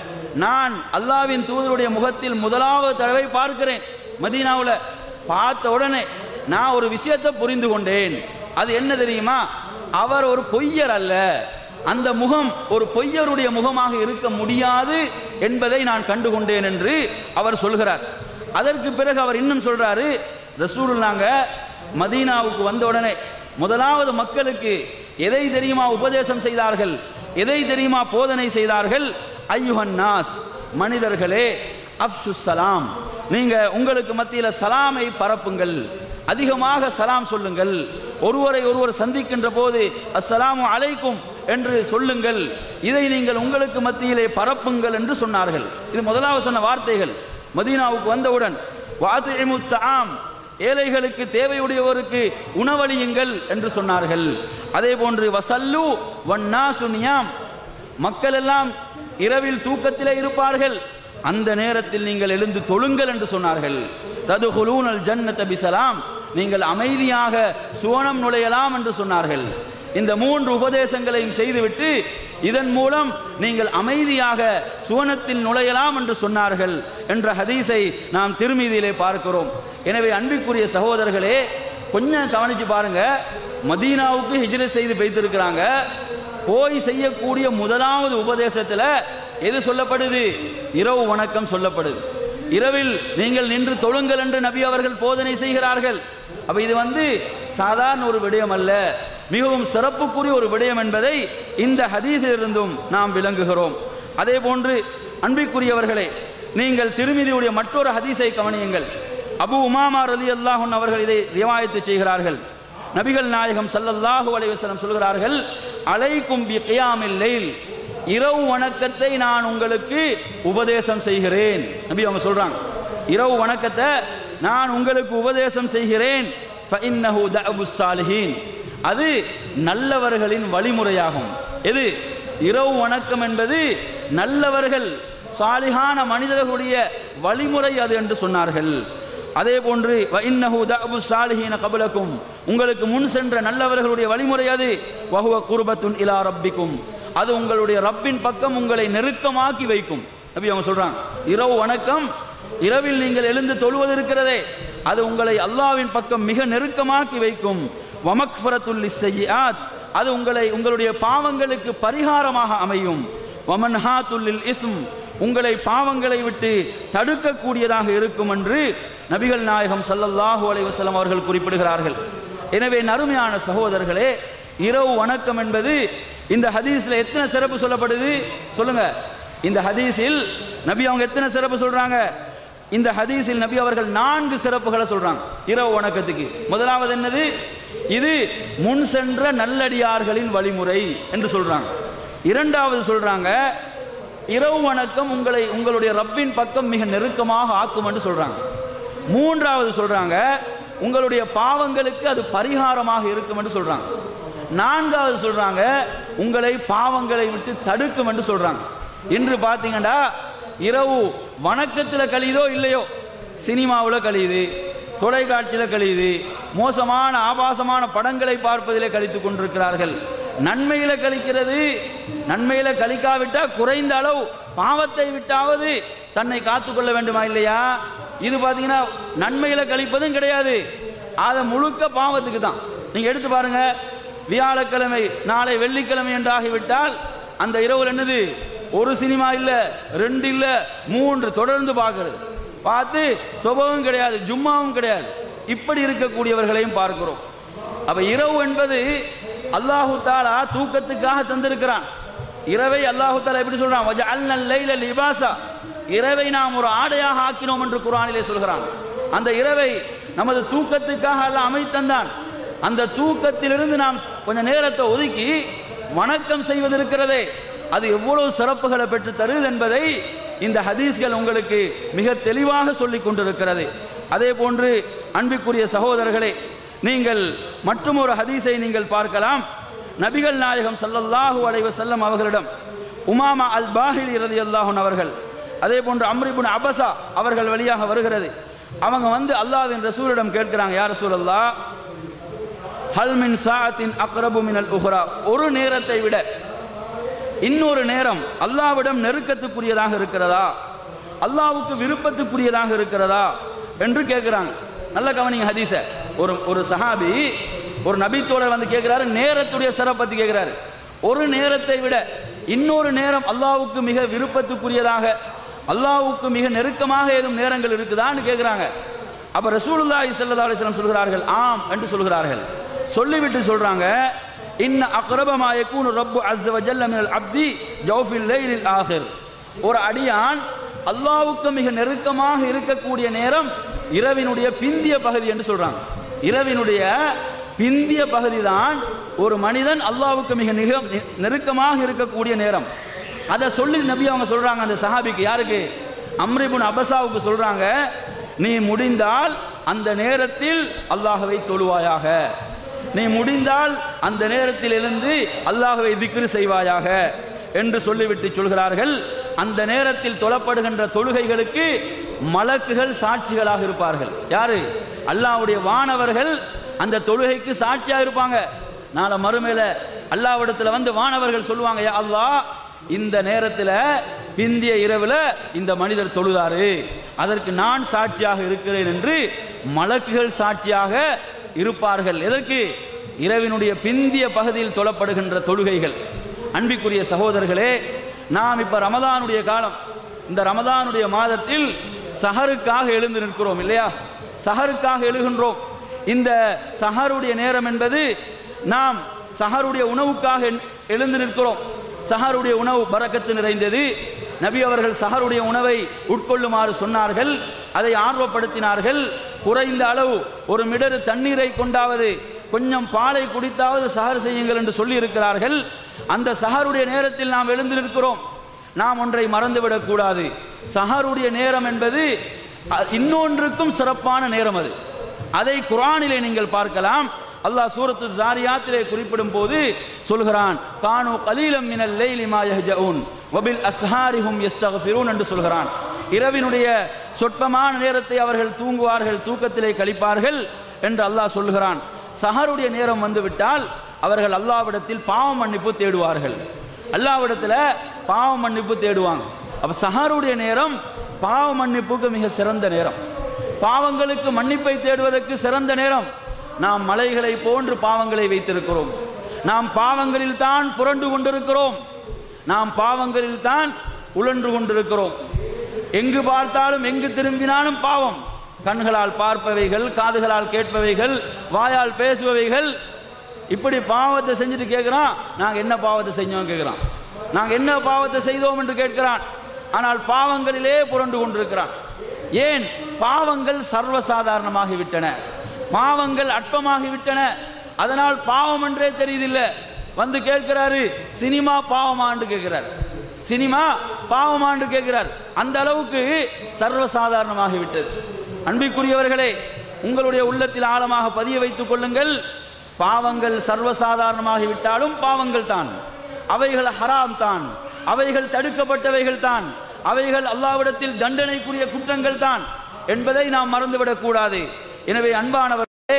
நான் அல்லாவின் தூதருடைய முகத்தில் முதலாவது தடவை பார்க்கிறேன் மதீனாவுல பார்த்த உடனே நான் ஒரு விஷயத்தை புரிந்து கொண்டேன் அது என்ன தெரியுமா அவர் ஒரு பொய்யர் அல்ல அந்த முகம் ஒரு பொய்யருடைய முகமாக இருக்க முடியாது என்பதை நான் கண்டுகொண்டேன் என்று அவர் சொல்கிறார் அதற்கு பிறகு அவர் இன்னும் சொல்றாரு ரசூலுல்லாங்க மதீனாவுக்கு வந்த உடனே முதலாவது மக்களுக்கு எதை தெரியுமா உபதேசம் செய்தார்கள் எதை தெரியுமா போதனை செய்தார்கள் ஐயுஹன் நாஸ் மனிதர்களே அப்சு சலாம் நீங்க உங்களுக்கு மத்தியில சலாமை பரப்புங்கள் அதிகமாக சலாம் சொல்லுங்கள் ஒருவரை ஒருவர் சந்திக்கின்ற போது அஸ்ஸலாமு அலைக்கும் என்று சொல்லுங்கள் இதை நீங்கள் உங்களுக்கு மத்தியிலே பரப்புங்கள் என்று சொன்னார்கள் இது முதலாவது சொன்ன வார்த்தைகள் மதீனாவுக்கு வந்தவுடன் வாத்திமு தாம் ஏழைகளுக்கு தேவையுடையவருக்கு உணவளியுங்கள் என்று சொன்னார்கள் அதே போன்று வசல்லு வன்னா சுனியாம் மக்கள் எல்லாம் இரவில் தூக்கத்திலே இருப்பார்கள் அந்த நேரத்தில் நீங்கள் எழுந்து தொழுங்கள் என்று சொன்னார்கள் ததுகுலூன் அல் ஜன்னத பிசலாம் நீங்கள் அமைதியாக சுவனம் நுழையலாம் என்று சொன்னார்கள் இந்த மூன்று உபதேசங்களையும் செய்துவிட்டு இதன் மூலம் நீங்கள் அமைதியாக சுவனத்தில் நுழையலாம் என்று சொன்னார்கள் என்ற ஹதீஸை நாம் திருமீதியிலே பார்க்கிறோம் எனவே அன்பிற்குரிய சகோதரர்களே கொஞ்சம் கவனிச்சு பாருங்க மதீனாவுக்கு ஹிஜ்ரத் செய்து வைத்திருக்கிறாங்க போய் செய்யக்கூடிய முதலாவது உபதேசத்தில் எது சொல்லப்படுது இரவு வணக்கம் சொல்லப்படுது இரவில் நீங்கள் நின்று தொழுங்கள் என்று நபி அவர்கள் போதனை செய்கிறார்கள் அப்ப இது வந்து சாதாரண ஒரு விடயம் அல்ல மிகவும் சிறப்புக்குரிய ஒரு விடயம் என்பதை இந்த ஹதீஸிலிருந்தும் நாம் விளங்குகிறோம் அதே போன்று அன்பிற்குரியவர்களே நீங்கள் திருமிதியுடைய மற்றொரு ஹதீஸை கவனியுங்கள் அபு உமாமா ரலி அல்லாஹுன் அவர்கள் இதை ரிவாயத்து செய்கிறார்கள் நபிகள் நாயகம் ஸல்லல்லாஹு அலைஹி வஸல்லம் சொல்கிறார்கள் அலைக்கும் பி கியாமில் லைல் இரவு வணக்கத்தை நான் உங்களுக்கு உபதேசம் செய்கிறேன் நபி அவங்க சொல்றாங்க இரவு வணக்கத்தை நான் உங்களுக்கு உபதேசம் செய்கிறேன் ஃபஇன்னஹு தஅபுஸ் சாலிஹீன் அது நல்லவர்களின் வழிமுறையாகும் எது இரவு வணக்கம் என்பது நல்லவர்கள் சாலிகான மனிதர்களுடைய வழிமுறை அது என்று சொன்னார்கள் அதே போன்று வஇன்னஹு தஅபு சாலிஹீன கபலக்கும் உங்களுக்கு முன் சென்ற நல்லவர்களுடைய வழிமுறை அது வஹுவ குர்பத்துன் இலா ரப்பிக்கும் அது உங்களுடைய ரப்பின் பக்கம் உங்களை நெருக்கமாக்கி வைக்கும் நபி அவங்க சொல்றாங்க இரவு வணக்கம் இரவில் நீங்கள் எழுந்து தொழுவது இருக்கிறதே அது உங்களை அல்லாவின் பக்கம் மிக நெருக்கமாக்கி வைக்கும் வமக்ஃபரத்துல் லிஸ்ஸய்யிஆத் அது உங்களை உங்களுடைய பாவங்களுக்கு பரிகாரமாக அமையும் வமன்ஹாத்துல்லில் இஸ்ம் உங்களை பாவங்களை விட்டு தடுக்கக்கூடியதாக இருக்கும் என்று நபிகள் நாயகம் ஸல்லல்லாஹு அலைஹி வஸல்லம் அவர்கள் குறிப்பிடுகிறார்கள் எனவே நறுமையான சகோதரர்களே இரவு வணக்கம் என்பது இந்த ஹதீஸ்ல எத்தனை சிறப்பு சொல்லப்படுது சொல்லுங்க இந்த ஹதீஸில் நபி அவங்க எத்தனை சிறப்பு சொல்றாங்க இந்த ஹதீஸில் நபி அவர்கள் நான்கு சிறப்புகளை சொல்றாங்க இரவு வணக்கத்துக்கு முதலாவது என்னது இது முன் சென்ற நல்லடியார்களின் வழிமுறை என்று சொல்றாங்க இரண்டாவது சொல்றாங்க இரவு வணக்கம் உங்களை உங்களுடைய ரப்பின் பக்கம் மிக நெருக்கமாக ஆக்கும் என்று சொல்றாங்க மூன்றாவது சொல்றாங்க உங்களுடைய பாவங்களுக்கு அது பரிகாரமாக இருக்கும் என்று சொல்றாங்க நான்காவது சொல்றாங்க உங்களை பாவங்களை விட்டு தடுக்கும் என்று சொல்றாங்க இன்று பார்த்தீங்கன்னா இரவு வணக்கத்தில் கழியுதோ இல்லையோ சினிமாவில் கழியுது தொலைக்காட்சியில் கழியுது மோசமான ஆபாசமான படங்களை பார்ப்பதிலே கழித்துக் கொண்டிருக்கிறார்கள் நன்மையில கழிக்கிறது நன்மையில கழிக்காவிட்டா குறைந்த அளவு பாவத்தை விட்டாவது தன்னை காத்துக்கொள்ள வேண்டுமா இல்லையா இது பாத்தீங்கன்னா நன்மையில கழிப்பதும் கிடையாது அதை முழுக்க பாவத்துக்கு தான் நீங்க எடுத்து பாருங்க வியாழக்கிழமை நாளை வெள்ளிக்கிழமை என்று ஆகிவிட்டால் அந்த இரவுல என்னது ஒரு சினிமா இல்ல ரெண்டு இல்ல மூன்று தொடர்ந்து பார்க்கிறது பார்த்து சுபமும் கிடையாது ஜும்மாவும் கிடையாது இப்படி இருக்கக்கூடியவர்களையும் பார்க்கிறோம் அப்ப இரவு என்பது அல்லாஹு தாலா தூக்கத்துக்காக தந்திருக்கிறான் இரவை அல்லாஹு தாலா எப்படி சொல்றான் வஜஅல்னல் லைல லிபாசா இரவை நாம் ஒரு ஆடையாக ஆக்கினோம் என்று குர்ஆனிலே சொல்கிறான் அந்த இரவை நமது தூக்கத்துக்காக அல்லாஹ் அமைத்தந்தான் அந்த தூக்கத்திலிருந்து நாம் கொஞ்ச நேரத்தை ஒதுக்கி வணக்கம் செய்வது இருக்கிறதே அது எவ்வளவு சிறப்புகளை பெற்று தருது என்பதை இந்த ஹதீஸ்கள் உங்களுக்கு மிக தெளிவாக சொல்லிக் கொண்டிருக்கிறது அதே போன்று அன்பிற்குரிய சகோதரர்களே நீங்கள் மற்றும் ஒரு ஹதீஸை நீங்கள் பார்க்கலாம் நபிகள் நாயகம் ஸல்லல்லாஹு அலைஹி வஸல்லம் அவர்களிடம் உமாமா அல் பாஹிலி ரலியல்லாஹு அவர்கள் அதே போன்று அம்ரிபுன் அபசா அவர்கள் வழியாக வருகிறது அவங்க வந்து அல்லாஹ்வின் ரசூலிடம் கேட்கிறாங்க யார் ரசூலல்லா ஹல் மின் சாஅத்தின் அக்ரபு மினல் உஹ்ரா ஒரு நேரத்தை விட இன்னொரு நேரம் அல்லாவிடம் நெருக்கத்துக்குரியதாக இருக்கிறதா அல்லாவுக்கு விருப்பத்துக்குரியதாக இருக்கிறதா என்று கேட்கிறாங்க நல்ல கவனிங்க ஹதீஸ ஒரு ஒரு சஹாபி ஒரு நபித்தோழர் வந்து கேட்கிறாரு நேரத்துடைய சிறப்பை பத்தி கேட்கிறாரு ஒரு நேரத்தை விட இன்னொரு நேரம் அல்லாவுக்கு மிக விருப்பத்துக்குரியதாக அல்லாவுக்கு மிக நெருக்கமாக ஏதும் நேரங்கள் இருக்குதான்னு கேட்கிறாங்க அப்ப ரசூலுல்லாஹி ஸல்லல்லாஹு அலைஹி வஸல்லம் சொல்கிறார்கள் ஆம் என்று சொல்கிறார்கள் சொல்லிவிட்டு சொல்றாங்க இன்ன அக்ரபமா யகூனு ரப்பு அஸ்ஸ வஜல்ல மினல் அப்தி ஜௌஃபில் லைலில் ஆகிர் ஒரு அடியான் அல்லாவுக்கு மிக நெருக்கமாக இருக்கக்கூடிய நேரம் இரவினுடைய பிந்திய பகுதி என்று சொல்றாங்க இரவினுடைய பிந்திய பகுதி தான் ஒரு மனிதன் அல்லாவுக்கு மிக நிக நெ- நெருக்கமாக இருக்கக்கூடிய நேரம் அதை சொல்லி நபி அவங்க சொல்றாங்க அந்த சஹாபிக்கு யாருக்கு அம்ரிபுன் அபசாவுக்கு சொல்றாங்க நீ முடிந்தால் அந்த நேரத்தில் அல்லாஹ்வை தொழுவாயாக நீ முடிந்தால் அந்த நேரத்தில் எழுந்து அல்லாஹ்வை திக்ரு செய்வாயாக என்று சொல்லிவிட்டு சொல்கிறார்கள் அந்த நேரத்தில் தொழப்படுகின்ற தொழுகைகளுக்கு மலக்குகள் சாட்சிகளாக இருப்பார்கள் யாரு அல்லாஹ்வுடைய வானவர்கள் அந்த தொழுகைக்கு சாட்சியா இருப்பாங்க நாளை மறுமையில அல்லாஹ்விடத்துல வந்து வானவர்கள் சொல்லுவாங்க "யா அல்லாஹ் இந்த நேரத்தில் பிந்திய இரவுல இந்த மனிதர் தொழுதாரு அதற்கு நான் சாட்சியாக இருக்கிறேன் என்று மலக்குகள் சாட்சியாக இருப்பார்கள் எதற்கு இரவினுடைய பிந்திய பகுதியில் தொழப்படுகின்ற தொழுகைகள் அன்பிற்குரிய சகோதரர்களே நாம் இப்ப ரமதானுடைய காலம் இந்த ரமதானுடைய மாதத்தில் சஹருக்காக எழுந்து நிற்கிறோம் இல்லையா சஹருக்காக எழுகின்றோம் இந்த சஹருடைய நேரம் என்பது நாம் சஹருடைய உணவுக்காக எண்- எழுந்து நிற்கிறோம் சஹருடைய உணவு பரக்கத்து நிறைந்தது நபி அவர்கள் சஹருடைய உணவை உட்கொள்ளுமாறு சொன்னார்கள் அதை ஆர்வப்படுத்தினார்கள் குறைந்த அளவு ஒரு மிடரு தண்ணீரை கொண்டாவது கொஞ்சம் பாலை குடித்தாவது சஹர் செய்யுங்கள் என்று சொல்லி இருக்கிறார்கள் அந்த சஹருடைய நேரத்தில் நாம் எழுந்து நிற்கிறோம் நாம் ஒன்றை மறந்துவிடக் கூடாது சஹருடைய நேரம் என்பது அ- இன்னொன்றுக்கும் சிறப்பான நேரம் அது அதை குர்ஆனிலே நீங்கள் பார்க்கலாம் அல்லாஹ் சூரத்து ஜாரியாத்திலே குறிப்பிடும் போது சொல்கிறான் கானு கலீலம் மினல் லைலி மா யஹ்ஜஊன் வபில் அஸ்ஹாரிஹும் யஸ்தக்ஃபிரூன் என்று சொல்கிறான் இரவினுடைய சொற்பமான நேரத்தை அவர்கள் தூங்குவார்கள் தூக்கத்திலே கழிப்பார்கள் என்று அல்லாஹ் சொல்கிறான் சஹருடைய நேரம் வந்துவிட்டால் அவர்கள் அல்லாஹ்விடத்தில் பாவ மன்னிப்பு தேடுவார்கள் அல்லாஹ்விடத்தில் பாவ மன்னிப்பு தேடுவாங்க அப்ப சஹருடைய நேரம் பாவ மன்னிப்புக்கு மிக சிறந்த நேரம் பாவங்களுக்கு மன்னிப்பை தேடுவதற்கு சிறந்த நேரம் நாம் மலைகளை போன்று பாவங்களை வைத்திருக்கிறோம் நாம் பாவங்களில் தான் புரண்டு கொண்டிருக்கிறோம் நாம் பாவங்களில் தான் உழன்று கொண்டிருக்கிறோம் எங்கு பார்த்தாலும் எங்கு திரும்பினாலும் பாவம் கண்களால் பார்ப்பவைகள் காதுகளால் கேட்பவைகள் வாயால் பேசுபவைகள் இப்படி பாவத்தை செஞ்சுட்டு கேட்கிறான் நாங்க என்ன பாவத்தை செஞ்சோம் கேட்கிறான் நாங்க என்ன பாவத்தை செய்தோம் என்று கேட்கிறான் ஆனால் பாவங்களிலே புரண்டு கொண்டிருக்கிறான் ஏன் பாவங்கள் சர்வசாதாரணமாகி விட்டன பாவங்கள் அற்பமாகி விட்டன அதனால் பாவம் என்றே தெரியுதில்லை வந்து கேட்கிறாரு சினிமா பாவமான்னு கேட்கிறார் சினிமா பாவமான்னு கேட்கிறார் அந்த அளவுக்கு சர்வசாதாரணமாகி விட்டது அன்பிற்குரியவர்களே உங்களுடைய உள்ளத்தில் ஆழமாக பதிய வைத்துக் கொள்ளுங்கள் பாவங்கள் சர்வசாதாரணமாகி விட்டாலும் பாவங்கள் தான் அவைகள் ஹராம் தான் அவைகள் தடுக்கப்பட்டவைகள் தான் அவைகள் அல்லாவிடத்தில் தண்டனைக்குரிய குற்றங்கள் தான் என்பதை நாம் மறந்துவிடக் கூடாது எனவே அன்பானவர்களே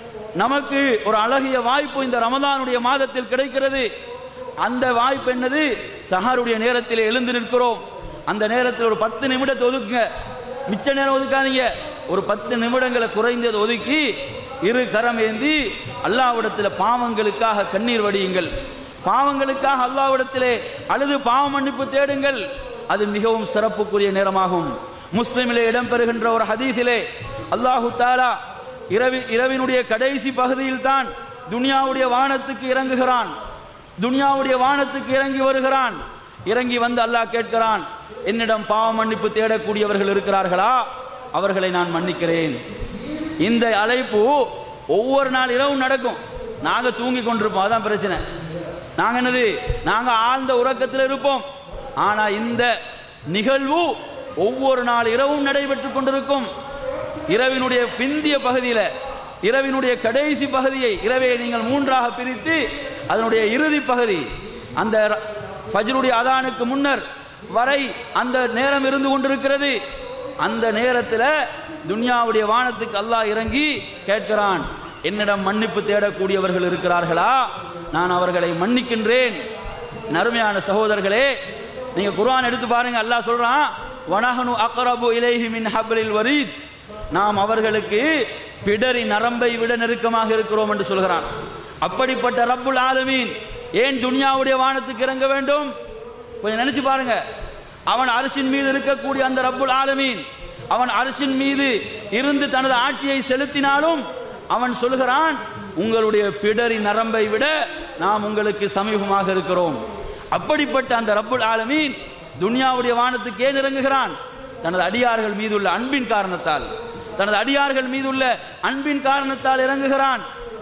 நமக்கு ஒரு அழகிய வாய்ப்பு இந்த ரமதானுடைய மாதத்தில் கிடைக்கிறது அந்த வாய்ப்பு என்னது சஹருடைய நேரத்தில் எழுந்து நிற்கிறோம் அந்த நேரத்தில் ஒரு பத்து நிமிடத்தை ஒதுக்குங்க மிச்ச நேரம் ஒதுக்காதீங்க ஒரு பத்து நிமிடங்களை குறைந்தது ஒதுக்கி இரு கரம் ஏந்தி அல்லாவிடத்தில் பாவங்களுக்காக கண்ணீர் வடியுங்கள் பாவங்களுக்காக அல்லாவிடத்திலே அழுது பாவ மன்னிப்பு தேடுங்கள் அது மிகவும் சிறப்புக்குரிய நேரமாகும் முஸ்லிமிலே இடம்பெறுகின்ற ஒரு ஹதீஸிலே அல்லாஹு தாலா இரவி இரவினுடைய கடைசி பகுதியில் தான் துனியாவுடைய வானத்துக்கு இறங்குகிறான் துனியாவுடைய வானத்துக்கு இறங்கி வருகிறான் இறங்கி வந்து அல்லாஹ் கேட்கிறான் என்னிடம் பாவ மன்னிப்பு தேடக்கூடியவர்கள் இருக்கிறார்களா அவர்களை நான் மன்னிக்கிறேன் இந்த அழைப்பு ஒவ்வொரு நாள் இரவும் நடக்கும் நாங்க தூங்கி கொண்டிருப்போம் அதான் பிரச்சனை நாங்க என்னது நாங்க ஆழ்ந்த உறக்கத்தில் இருப்போம் ஆனா இந்த நிகழ்வு ஒவ்வொரு நாள் இரவும் நடைபெற்றுக் கொண்டிருக்கும் இரவினுடைய பிந்திய பகுதியில் இரவினுடைய கடைசி பகுதியை இரவை நீங்கள் மூன்றாக பிரித்து அதனுடைய இறுதி பகுதி அந்த ர- ஃபஜ்ருடைய அதானுக்கு முன்னர் வரை அந்த நேரம் இருந்து கொண்டிருக்கிறது அந்த நேரத்தில் துன்யாவுடைய வானத்துக்கு அல்லாஹ் இறங்கி கேட்கிறான் என்னிடம் மன்னிப்பு தேடக்கூடியவர்கள் இருக்கிறார்களா நான் அவர்களை மன்னிக்கின்றேன் நறுமையான சகோதரர்களே நீங்க குர்ஆன் எடுத்து பாருங்க அல்லாஹ் சொல்றான் வனஹனு அக்ரபு இலைஹி மின் ஹப்லில் வரீத் நாம் அவர்களுக்கு பிடரி நரம்பை விட நெருக்கமாக இருக்கிறோம் என்று சொல்கிறான் அப்படிப்பட்ட ரப்புல் ஆலமீன் ஏன் துனியாவுடைய வானத்துக்கு இறங்க வேண்டும் கொஞ்சம் நினைச்சு பாருங்க அவன் அரசின் மீது இருக்கக்கூடிய அந்த ரப்புல் ஆலமீன் அவன் அரசின் மீது இருந்து தனது ஆட்சியை செலுத்தினாலும் அவன் சொல்கிறான் உங்களுடைய பிடரி நரம்பை விட நாம் உங்களுக்கு சமீபமாக இருக்கிறோம் அப்படிப்பட்ட அந்த ரப்புல் ஆலமீன் துனியாவுடைய வானத்துக்கு ஏன் இறங்குகிறான் தனது அடியார்கள் மீதுள்ள அன்பின் காரணத்தால் தனது அடியார்கள் மீதுள்ள அன்பின் காரணத்தால் இறங்குகிறான்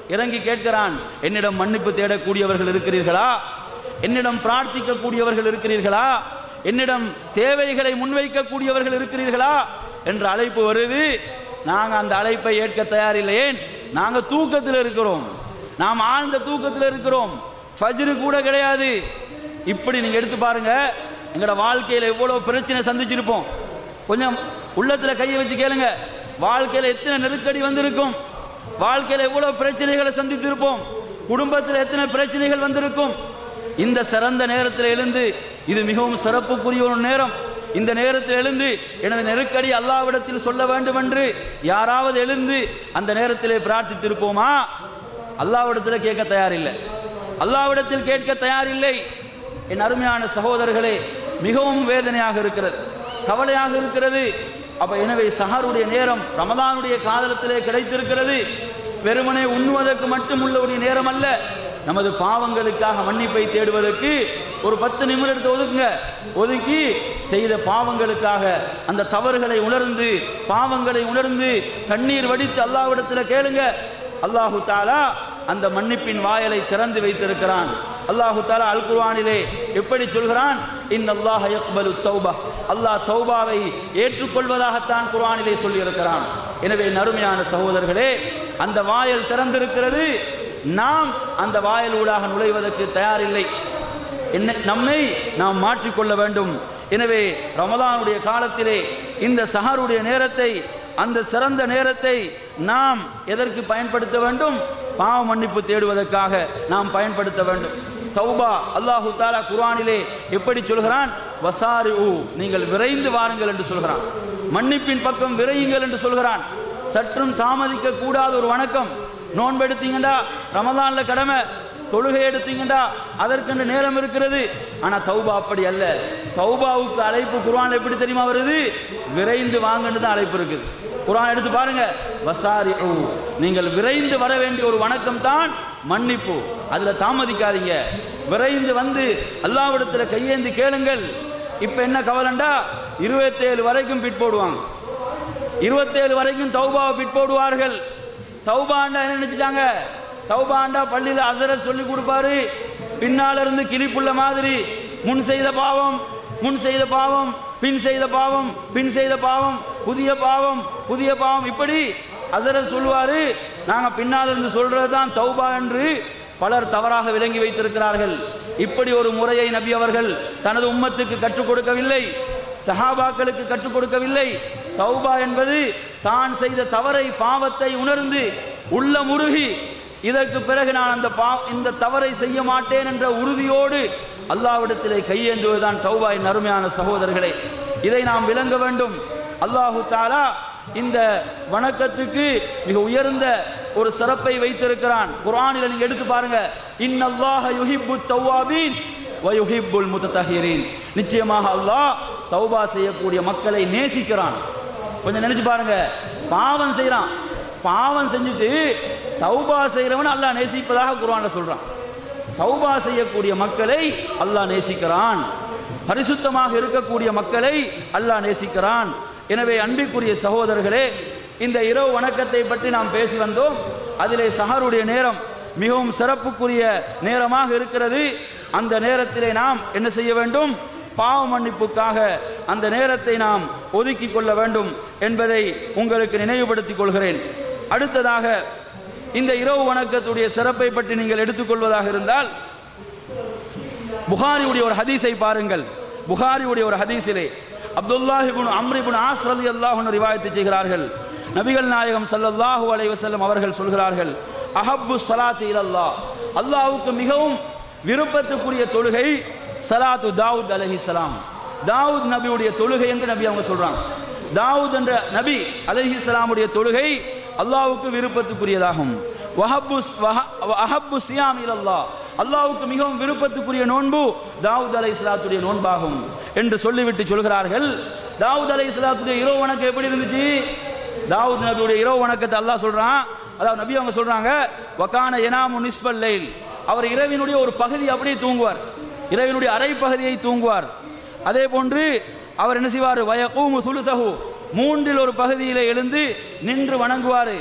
இறங்கி கேட்கிறான் என்னிடம் மன்னிப்பு தேடக்கூடியவர்கள் இருக்கிறீர்களா என்னிடம் பிரார்த்திக்கக்கூடியவர்கள் இருக்கிறீர்களா என்னிடம் தேவைகளை முன்வைக்கக்கூடியவர்கள் இருக்கிறீர்களா என்ற அழைப்பு வருது நாங்க அந்த அழைப்பை ஏற்க தயாரில்லை ஏன் நாங்க தூக்கத்தில் இருக்கிறோம் நாம் ஆழ்ந்த தூக்கத்தில் இருக்கிறோம் ஃபஜ்ரு கூட கிடையாது இப்படி நீங்க எடுத்து பாருங்க எங்களோட வாழ்க்கையில எவ்வளவு பிரச்சனை சந்திச்சிருப்போம் கொஞ்சம் உள்ளத்துல கையை வச்சு கேளுங்க வாழ்க்கையில எத்தனை நெருக்கடி வந்திருக்கும் வாழ்க்கையில எவ்வளவு பிரச்சனைகளை சந்தித்திருப்போம் குடும்பத்தில் எத்தனை பிரச்சனைகள் வந்திருக்கும் இந்த சிறந்த நேரத்தில் எழுந்து இது மிகவும் சிறப்புக்குரிய ஒரு நேரம் இந்த நேரத்தில் எழுந்து எனது நெருக்கடி அல்லாவிடத்தில் சொல்ல வேண்டும் என்று யாராவது எழுந்து அந்த நேரத்திலே பிரார்த்தித்திருப்போமா அல்லாவிடத்தில் கேட்க தயாரில்லை அல்லாவிடத்தில் கேட்க தயாரில்லை என் அருமையான சகோதரர்களே மிகவும் வேதனையாக இருக்கிறது கவலையாக இருக்கிறது அப்ப எனவே சஹருடைய நேரம் ரமதானுடைய காதலத்திலே கிடைத்திருக்கிறது வெறுமனே உண்ணுவதற்கு மட்டும் உள்ள ஒரு நேரம் அல்ல நமது பாவங்களுக்காக மன்னிப்பை தேடுவதற்கு ஒரு பத்து நிமிடம் எடுத்து ஒதுக்குங்க ஒதுக்கி செய்த பாவங்களுக்காக அந்த தவறுகளை உணர்ந்து பாவங்களை உணர்ந்து கண்ணீர் வடித்து அல்லாவிடத்தில் கேளுங்க அல்லாஹு தாலா அந்த மன்னிப்பின் வாயலை திறந்து வைத்திருக்கிறான் அல்லாஹு தாலா அல் குர்ஆனிலே எப்படி சொல்கிறான் இன் அல்லாஹ் யக்பலு தௌபா அல்லாஹ் தௌபாவை ஏற்றுக்கொள்வதாகத்தான் குர்ஆனிலே சொல்லியிருக்கிறான் எனவே நறுமையான சகோதரர்களே அந்த வாயல் திறந்திருக்கிறது நாம் அந்த வாயல் ஊடாக நுழைவதற்கு தயாரில்லை என்ன நம்மை நாம் மாற்றிக்கொள்ள வேண்டும் எனவே ரமலானுடைய காலத்திலே இந்த சஹருடைய நேரத்தை அந்த சிறந்த நேரத்தை நாம் எதற்கு பயன்படுத்த வேண்டும் பாவ மன்னிப்பு தேடுவதற்காக நாம் பயன்படுத்த வேண்டும் தௌபா அல்லாஹு தாலா குர்ஆனிலே எப்படி சொல்கிறான் வசாரி ஊ நீங்கள் விரைந்து வாருங்கள் என்று சொல்கிறான் மன்னிப்பின் பக்கம் விரையுங்கள் என்று சொல்கிறான் சற்றும் தாமதிக்க கூடாத ஒரு வணக்கம் நோன்பு எடுத்தீங்கடா ரமதான்ல கடமை தொழுகை எடுத்தீங்கடா அதற்கென்று நேரம் இருக்கிறது ஆனா தௌபா அப்படி அல்ல தௌபாவுக்கு அழைப்பு குர்ஆன் எப்படி தெரியுமா வருது விரைந்து வாங்கன்னு தான் அழைப்பு இருக்குது குர்ஆன் எடுத்து பாருங்க வசாரி நீங்கள் விரைந்து வர வேண்டிய ஒரு வணக்கம் தான் மன்னிப்பு அதுல தாமதிக்காதீங்க விரைந்து வந்து அல்லாவிடத்துல கையேந்தி கேளுங்கள் இப்ப என்ன கவலைண்டா இருபத்தேழு வரைக்கும் பிட் போடுவாங்க இருபத்தேழு வரைக்கும் தௌபாவை பிட் போடுவார்கள் தௌபாண்டா என்ன நினைச்சிட்டாங்க தௌபாண்டா பள்ளியில் அசரத் சொல்லி கொடுப்பாரு பின்னால இருந்து கிளிப்புள்ள மாதிரி முன் செய்த பாவம் முன் செய்த பாவம் பின் செய்த பாவம் பின் செய்த பாவம் புதிய பாவம் புதிய பாவம் இப்படி அசரத் சொல்லுவாரு நாங்க பின்னால் இருந்து சொல்றது தான் தௌபா என்று பலர் தவறாக விளங்கி வைத்திருக்கிறார்கள் இப்படி ஒரு முறையை நபி அவர்கள் தனது உம்மத்துக்கு கற்றுக் கொடுக்கவில்லை சஹாபாக்களுக்கு கற்றுக் கொடுக்கவில்லை தௌபா என்பது தான் செய்த தவறை பாவத்தை உணர்ந்து உள்ள முருகி இதற்கு பிறகு நான் அந்த பா இந்த தவறை செய்ய மாட்டேன் என்ற உறுதியோடு அல்லாவிடத்திலே கையேந்துவதுதான் தௌபா என் அருமையான சகோதரர்களே இதை நாம் விளங்க வேண்டும் அல்லாஹு தாலா இந்த வணக்கத்துக்கு மிக உயர்ந்த ஒரு சிறப்பை வைத்திருக்கிறான் குர்ஆனில் நீங்க எடுத்து பாருங்க இன்னல்லாஹ யுஹிப்பு தௌவாபீன் வயுஹிப்புல் முத்தஹிரீன் நிச்சயமாக அல்லாஹ் தௌபா செய்யக்கூடிய மக்களை நேசிக்கிறான் கொஞ்சம் நினைச்சு பாருங்க பாவம் செய்றான் பாவம் செஞ்சுட்டு தௌபா செய்கிறவன் அல்லாஹ் நேசிப்பதாக குர்ஆன்ல சொல்றான் தௌபா செய்யக்கூடிய மக்களை அல்லாஹ் நேசிக்கிறான் பரிசுத்தமாக இருக்கக்கூடிய மக்களை அல்லாஹ் நேசிக்கிறான் எனவே அன்பிற்குரிய சகோதரர்களே இந்த இரவு வணக்கத்தை பற்றி நாம் பேசி வந்தோம் அதிலே சஹருடைய நேரம் மிகவும் சிறப்புக்குரிய நேரமாக இருக்கிறது அந்த நேரத்திலே நாம் என்ன செய்ய வேண்டும் பாவ மன்னிப்புக்காக அந்த நேரத்தை நாம் ஒதுக்கிக் கொள்ள வேண்டும் என்பதை உங்களுக்கு நினைவுபடுத்திக் கொள்கிறேன் அடுத்ததாக இந்த இரவு வணக்கத்துடைய சிறப்பை பற்றி நீங்கள் எடுத்துக்கொள்வதாக இருந்தால் புகாரியுடைய ஒரு ஹதீஸை பாருங்கள் புகாரியுடைய ஒரு ஹதீஸிலே அப்துல்லாஹிபுன் அம்ரிபுன் ஆஸ் ரலி அல்லாஹுன்னு ரிவாயத்து செய்கிறார்கள் நபிகள் நாயகம் ஸல்லல்லாஹு அலைஹி வஸல்லம் அவர்கள் சொல்கிறார்கள் அஹப்பு ஸலாத்து இலல்லாஹ் அல்லாஹ்வுக்கு மிகவும் விருப்பத்துக்குரிய தொழுகை ஸலாத்து தாவூத் அலைஹிஸ்ஸலாம் தாவூத் நபியுடைய தொழுகை என்று நபி அவங்க சொல்றாங்க தாவூத் என்ற நபி அலைஹிஸ்ஸலாமுடைய தொழுகை அல்லாஹ்வுக்கு விருப்பத்துக்குரியதாகும் வஹப்பு வஹ- அஹப்பு சியாம் இலல்லாஹ் அல்லாஹ்வுக்கு மிகவும் விருப்பத்துக்குரிய நோன்பு தாவூத் அலை இஸ்லாத்துடைய நோன்பாகும் என்று சொல்லிவிட்டு சொல்கிறார்கள் தாவூத் அலை இஸ்லாத்துடைய இரவு வணக்கம் எப்படி இருந்துச்சு தாவூத் நபியுடைய இரவு வணக்கத்தை அல்லாஹ் சொல்றான் அதாவது நபி அவங்க சொல்றாங்க வகான எனாமு நிஸ்பல் லைல் அவர் இரவினுடைய ஒரு பகுதி அப்படியே தூங்குவார் இரவினுடைய அரை பகுதியை தூங்குவார் அதே போன்று அவர் என்ன செய்வார் வயகூமு சுலுசஹு மூன்றில் ஒரு பகுதியிலே எழுந்து நின்று வணங்குவார்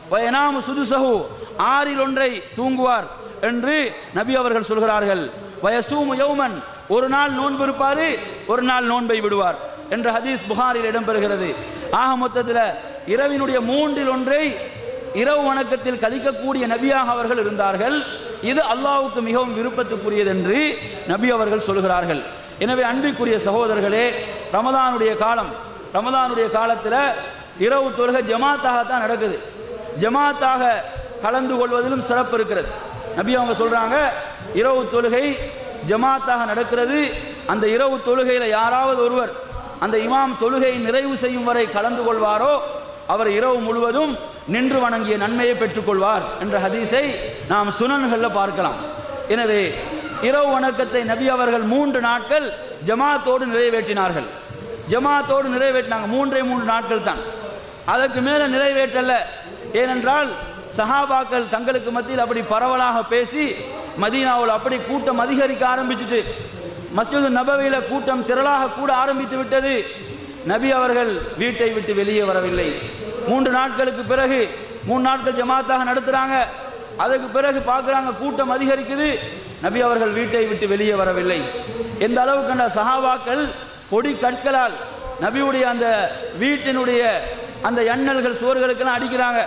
வயனாமு சுதுசஹு ஆறில் ஒன்றை தூங்குவார் என்று நபி அவர்கள் சொல்கிறார்கள் வயசூமு யௌமன் ஒரு நாள் நோன்பு இருப்பாரு ஒரு நாள் நோன்பை விடுவார் என்ற ஹதீஸ் புகாரில் இடம்பெறுகிறது ஆக மொத்தத்தில் இரவினுடைய மூன்றில் ஒன்றை இரவு வணக்கத்தில் கழிக்கக்கூடிய நபியாக அவர்கள் இருந்தார்கள் இது அல்லாஹ்வுக்கு மிகவும் விருப்பத்துக்குரியது என்று நபி அவர்கள் சொல்கிறார்கள் எனவே அன்பிற்குரிய சகோதரர்களே ரமதானுடைய காலம் ரமதானுடைய காலத்தில் இரவு தொழுகை ஜமாத்தாக தான் நடக்குது ஜமாத்தாக கலந்து கொள்வதிலும் சிறப்பு இருக்கிறது நபி அவங்க சொல்றாங்க இரவு தொழுகை ஜமாத்தாக நடக்கிறது அந்த இரவு தொழுகையில யாராவது ஒருவர் அந்த இமாம் தொழுகை நிறைவு செய்யும் வரை கலந்து கொள்வாரோ அவர் இரவு முழுவதும் நின்று வணங்கிய நன்மையை பெற்றுக்கொள்வார் என்ற ஹதீஸை நாம் சுனன்களில் பார்க்கலாம் எனவே இரவு வணக்கத்தை நபி அவர்கள் மூன்று நாட்கள் ஜமாத்தோடு நிறைவேற்றினார்கள் ஜமாத்தோடு நிறைவேற்றினாங்க மூன்றே மூன்று நாட்கள் தான் அதற்கு மேல நிறைவேற்றல்ல ஏனென்றால் சஹாபாக்கள் தங்களுக்கு மத்தியில் அப்படி பரவலாக பேசி மதீனாவில் அப்படி கூட்டம் அதிகரிக்க ஆரம்பிச்சுட்டு மஸ்ஜிது நபவியில கூட்டம் திரளாக கூட ஆரம்பித்து விட்டது நபி அவர்கள் வீட்டை விட்டு வெளியே வரவில்லை மூன்று நாட்களுக்கு பிறகு மூணு நாட்கள் ஜமாத்தாக நடத்துறாங்க அதுக்கு பிறகு பார்க்குறாங்க கூட்டம் அதிகரிக்குது நபி அவர்கள் வீட்டை விட்டு வெளியே வரவில்லை எந்த அளவுக்கு அந்த சஹாபாக்கள் பொடி கற்களால் நபியுடைய அந்த வீட்டினுடைய அந்த எண்ணல்கள் சுவர்களுக்கெல்லாம் அடிக்கிறாங்க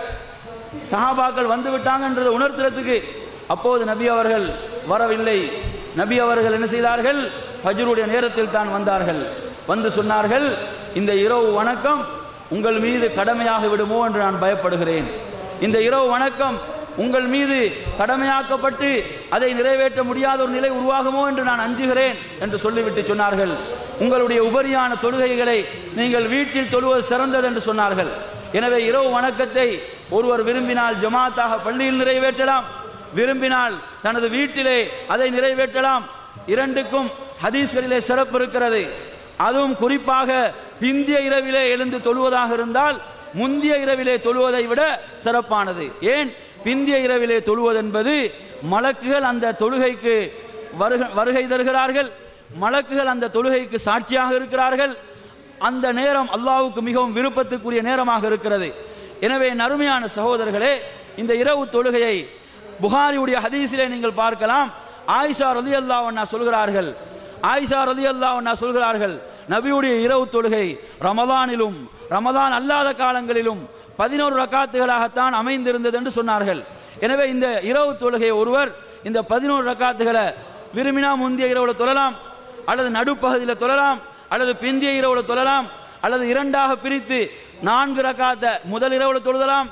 சஹாபாக்கள் வந்து விட்டாங்கன்றதை உணர்த்துறதுக்கு அப்போது நபி அவர்கள் வரவில்லை நபி அவர்கள் என்ன செய்தார்கள் ஃபஜ்ருடைய நேரத்தில் தான் வந்தார்கள் வந்து சொன்னார்கள் இந்த இரவு வணக்கம் உங்கள் மீது கடமையாக விடுமோ என்று நான் பயப்படுகிறேன் இந்த இரவு வணக்கம் உங்கள் மீது கடமையாக்கப்பட்டு அதை நிறைவேற்ற முடியாத ஒரு நிலை உருவாகுமோ என்று நான் அஞ்சுகிறேன் என்று சொல்லிவிட்டு சொன்னார்கள் உங்களுடைய உபரியான தொழுகைகளை நீங்கள் வீட்டில் தொழுவது சிறந்தது என்று சொன்னார்கள் எனவே இரவு வணக்கத்தை ஒருவர் விரும்பினால் ஜமாத்தாக பள்ளியில் நிறைவேற்றலாம் விரும்பினால் தனது வீட்டிலே அதை நிறைவேற்றலாம் இரண்டுக்கும் ஹதீஸ்களிலே சிறப்பு இருக்கிறது அதுவும் குறிப்பாக பிந்திய இரவிலே எழுந்து தொழுவதாக இருந்தால் முந்திய இரவிலே தொழுவதை விட சிறப்பானது ஏன் பிந்திய இரவிலே தொழுவது என்பது மலக்குகள் அந்த தொழுகைக்கு வருக வருகை தருகிறார்கள் மலக்குகள் அந்த தொழுகைக்கு சாட்சியாக இருக்கிறார்கள் அந்த நேரம் அல்லாஹ்வுக்கு மிகவும் விருப்பத்துக்குரிய நேரமாக இருக்கிறது எனவே நறுமையான சகோதரர்களே இந்த இரவு தொழுகையை புகாரியுடைய ஹதீஸிலே நீங்கள் பார்க்கலாம் ஆயிஷா ரதி அல்லாஹ் சொல்கிறார்கள் ஆயிஷா ரதி அல்லாஹ் சொல்கிறார்கள் நபியுடைய இரவு தொழுகை ரமதானிலும் ரமதான் அல்லாத காலங்களிலும் பதினோரு ரக்காத்துகளாகத்தான் அமைந்திருந்தது என்று சொன்னார்கள் எனவே இந்த இரவு தொழுகை ஒருவர் இந்த பதினோரு ரக்காத்துகளை விரும்பினா முந்தைய இரவுல தொழலாம் அல்லது நடுப்பகுதியில் தொழலாம் அல்லது பிந்திய இரவுல தொழலாம் அல்லது இரண்டாக பிரித்து நான்கு ரக்காத்த முதல் இரவுல தொழுதலாம்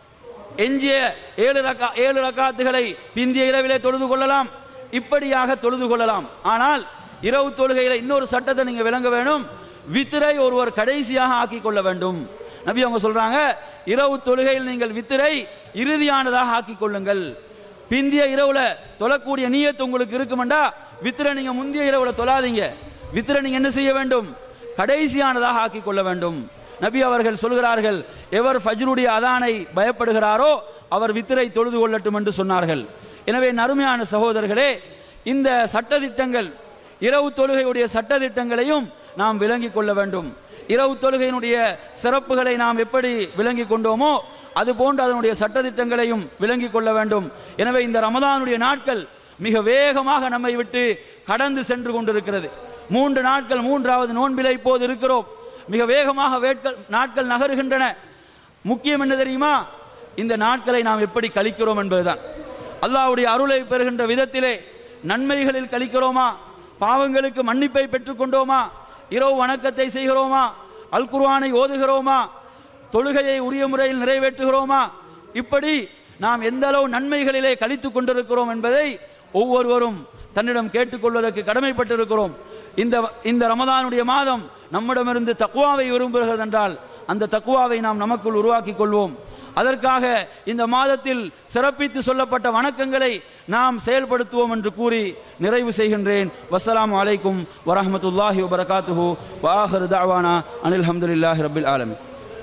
எஞ்சிய ஏழு ரக்கா ஏழு ரக்காத்துகளை பிந்திய இரவிலே தொழுது கொள்ளலாம் இப்படியாக தொழுது கொள்ளலாம் ஆனால் இரவு தொழுகையில இன்னொரு சட்டத்தை நீங்க விளங்க வேணும் வித்திரை ஒருவர் கடைசியாக ஆக்கிக் கொள்ள வேண்டும் நபி அவங்க சொல்றாங்க இரவு தொழுகையில் நீங்கள் வித்திரை இறுதியானதாக ஆக்கிக் கொள்ளுங்கள் பிந்திய இரவுல தொழக்கூடிய நீயத்து உங்களுக்கு இருக்குமெண்டா வித்திரை நீங்க முந்திய இரவுல தொழாதீங்க வித்திரை நீங்க என்ன செய்ய வேண்டும் கடைசியானதாக ஆக்கிக் கொள்ள வேண்டும் நபி அவர்கள் சொல்கிறார்கள் எவர் ஃபஜ்ருடைய அதானை பயப்படுகிறாரோ அவர் வித்திரை தொழுது கொள்ளட்டும் என்று சொன்னார்கள் எனவே நறுமையான சகோதரர்களே இந்த சட்டதிட்டங்கள் இரவு தொழுகையுடைய சட்டதிட்டங்களையும் நாம் விளங்கிக் கொள்ள வேண்டும் இரவு தொழுகையினுடைய சிறப்புகளை நாம் எப்படி விளங்கிக் கொண்டோமோ அது போன்று அதனுடைய சட்டதிட்டங்களையும் விளங்கிக் கொள்ள வேண்டும் எனவே இந்த ரமதானுடைய நாட்கள் மிக வேகமாக நம்மை விட்டு கடந்து சென்று கொண்டிருக்கிறது மூன்று நாட்கள் மூன்றாவது நோன்பிலை இப்போது இருக்கிறோம் மிக வேகமாக வேட்கள் நாட்கள் நகருகின்றன முக்கியம் என்ன தெரியுமா இந்த நாட்களை நாம் எப்படி கழிக்கிறோம் என்பதுதான் அல்லாஹ்வுடைய அருளை பெறுகின்ற விதத்திலே நன்மைகளில் கழிக்கிறோமா பாவங்களுக்கு மன்னிப்பை பெற்றுக்கொண்டோமா இரவு வணக்கத்தை செய்கிறோமா அல் குர்ஆனை ஓதுகிறோமா தொழுகையை உரிய முறையில் நிறைவேற்றுகிறோமா இப்படி நாம் எந்த அளவு நன்மைகளிலே கழித்துக் கொண்டிருக்கிறோம் என்பதை ஒவ்வொருவரும் தன்னிடம் கேட்டுக்கொள்வதற்கு கடமைப்பட்டிருக்கிறோம் இந்த இந்த ரமதானுடைய மாதம் நம்மிடமிருந்து தக்குவாவை விரும்புகிறது என்றால் அந்த தக்குவாவை நாம் நமக்குள் உருவாக்கிக் கொள்வோம் அதற்காக இந்த மாதத்தில் சிறப்பித்து சொல்லப்பட்ட வணக்கங்களை நாம் செயல்படுத்துவோம் என்று கூறி நிறைவு செய்கின்றேன் வஸ்ஸலாமு அலைக்கும் வரஹ்மத்துல்லாஹி வபரகாத்துஹு வாஹிரு தஅவானா அனில் ஹம்துலில்லாஹி ரப்பில் ஆலமீன்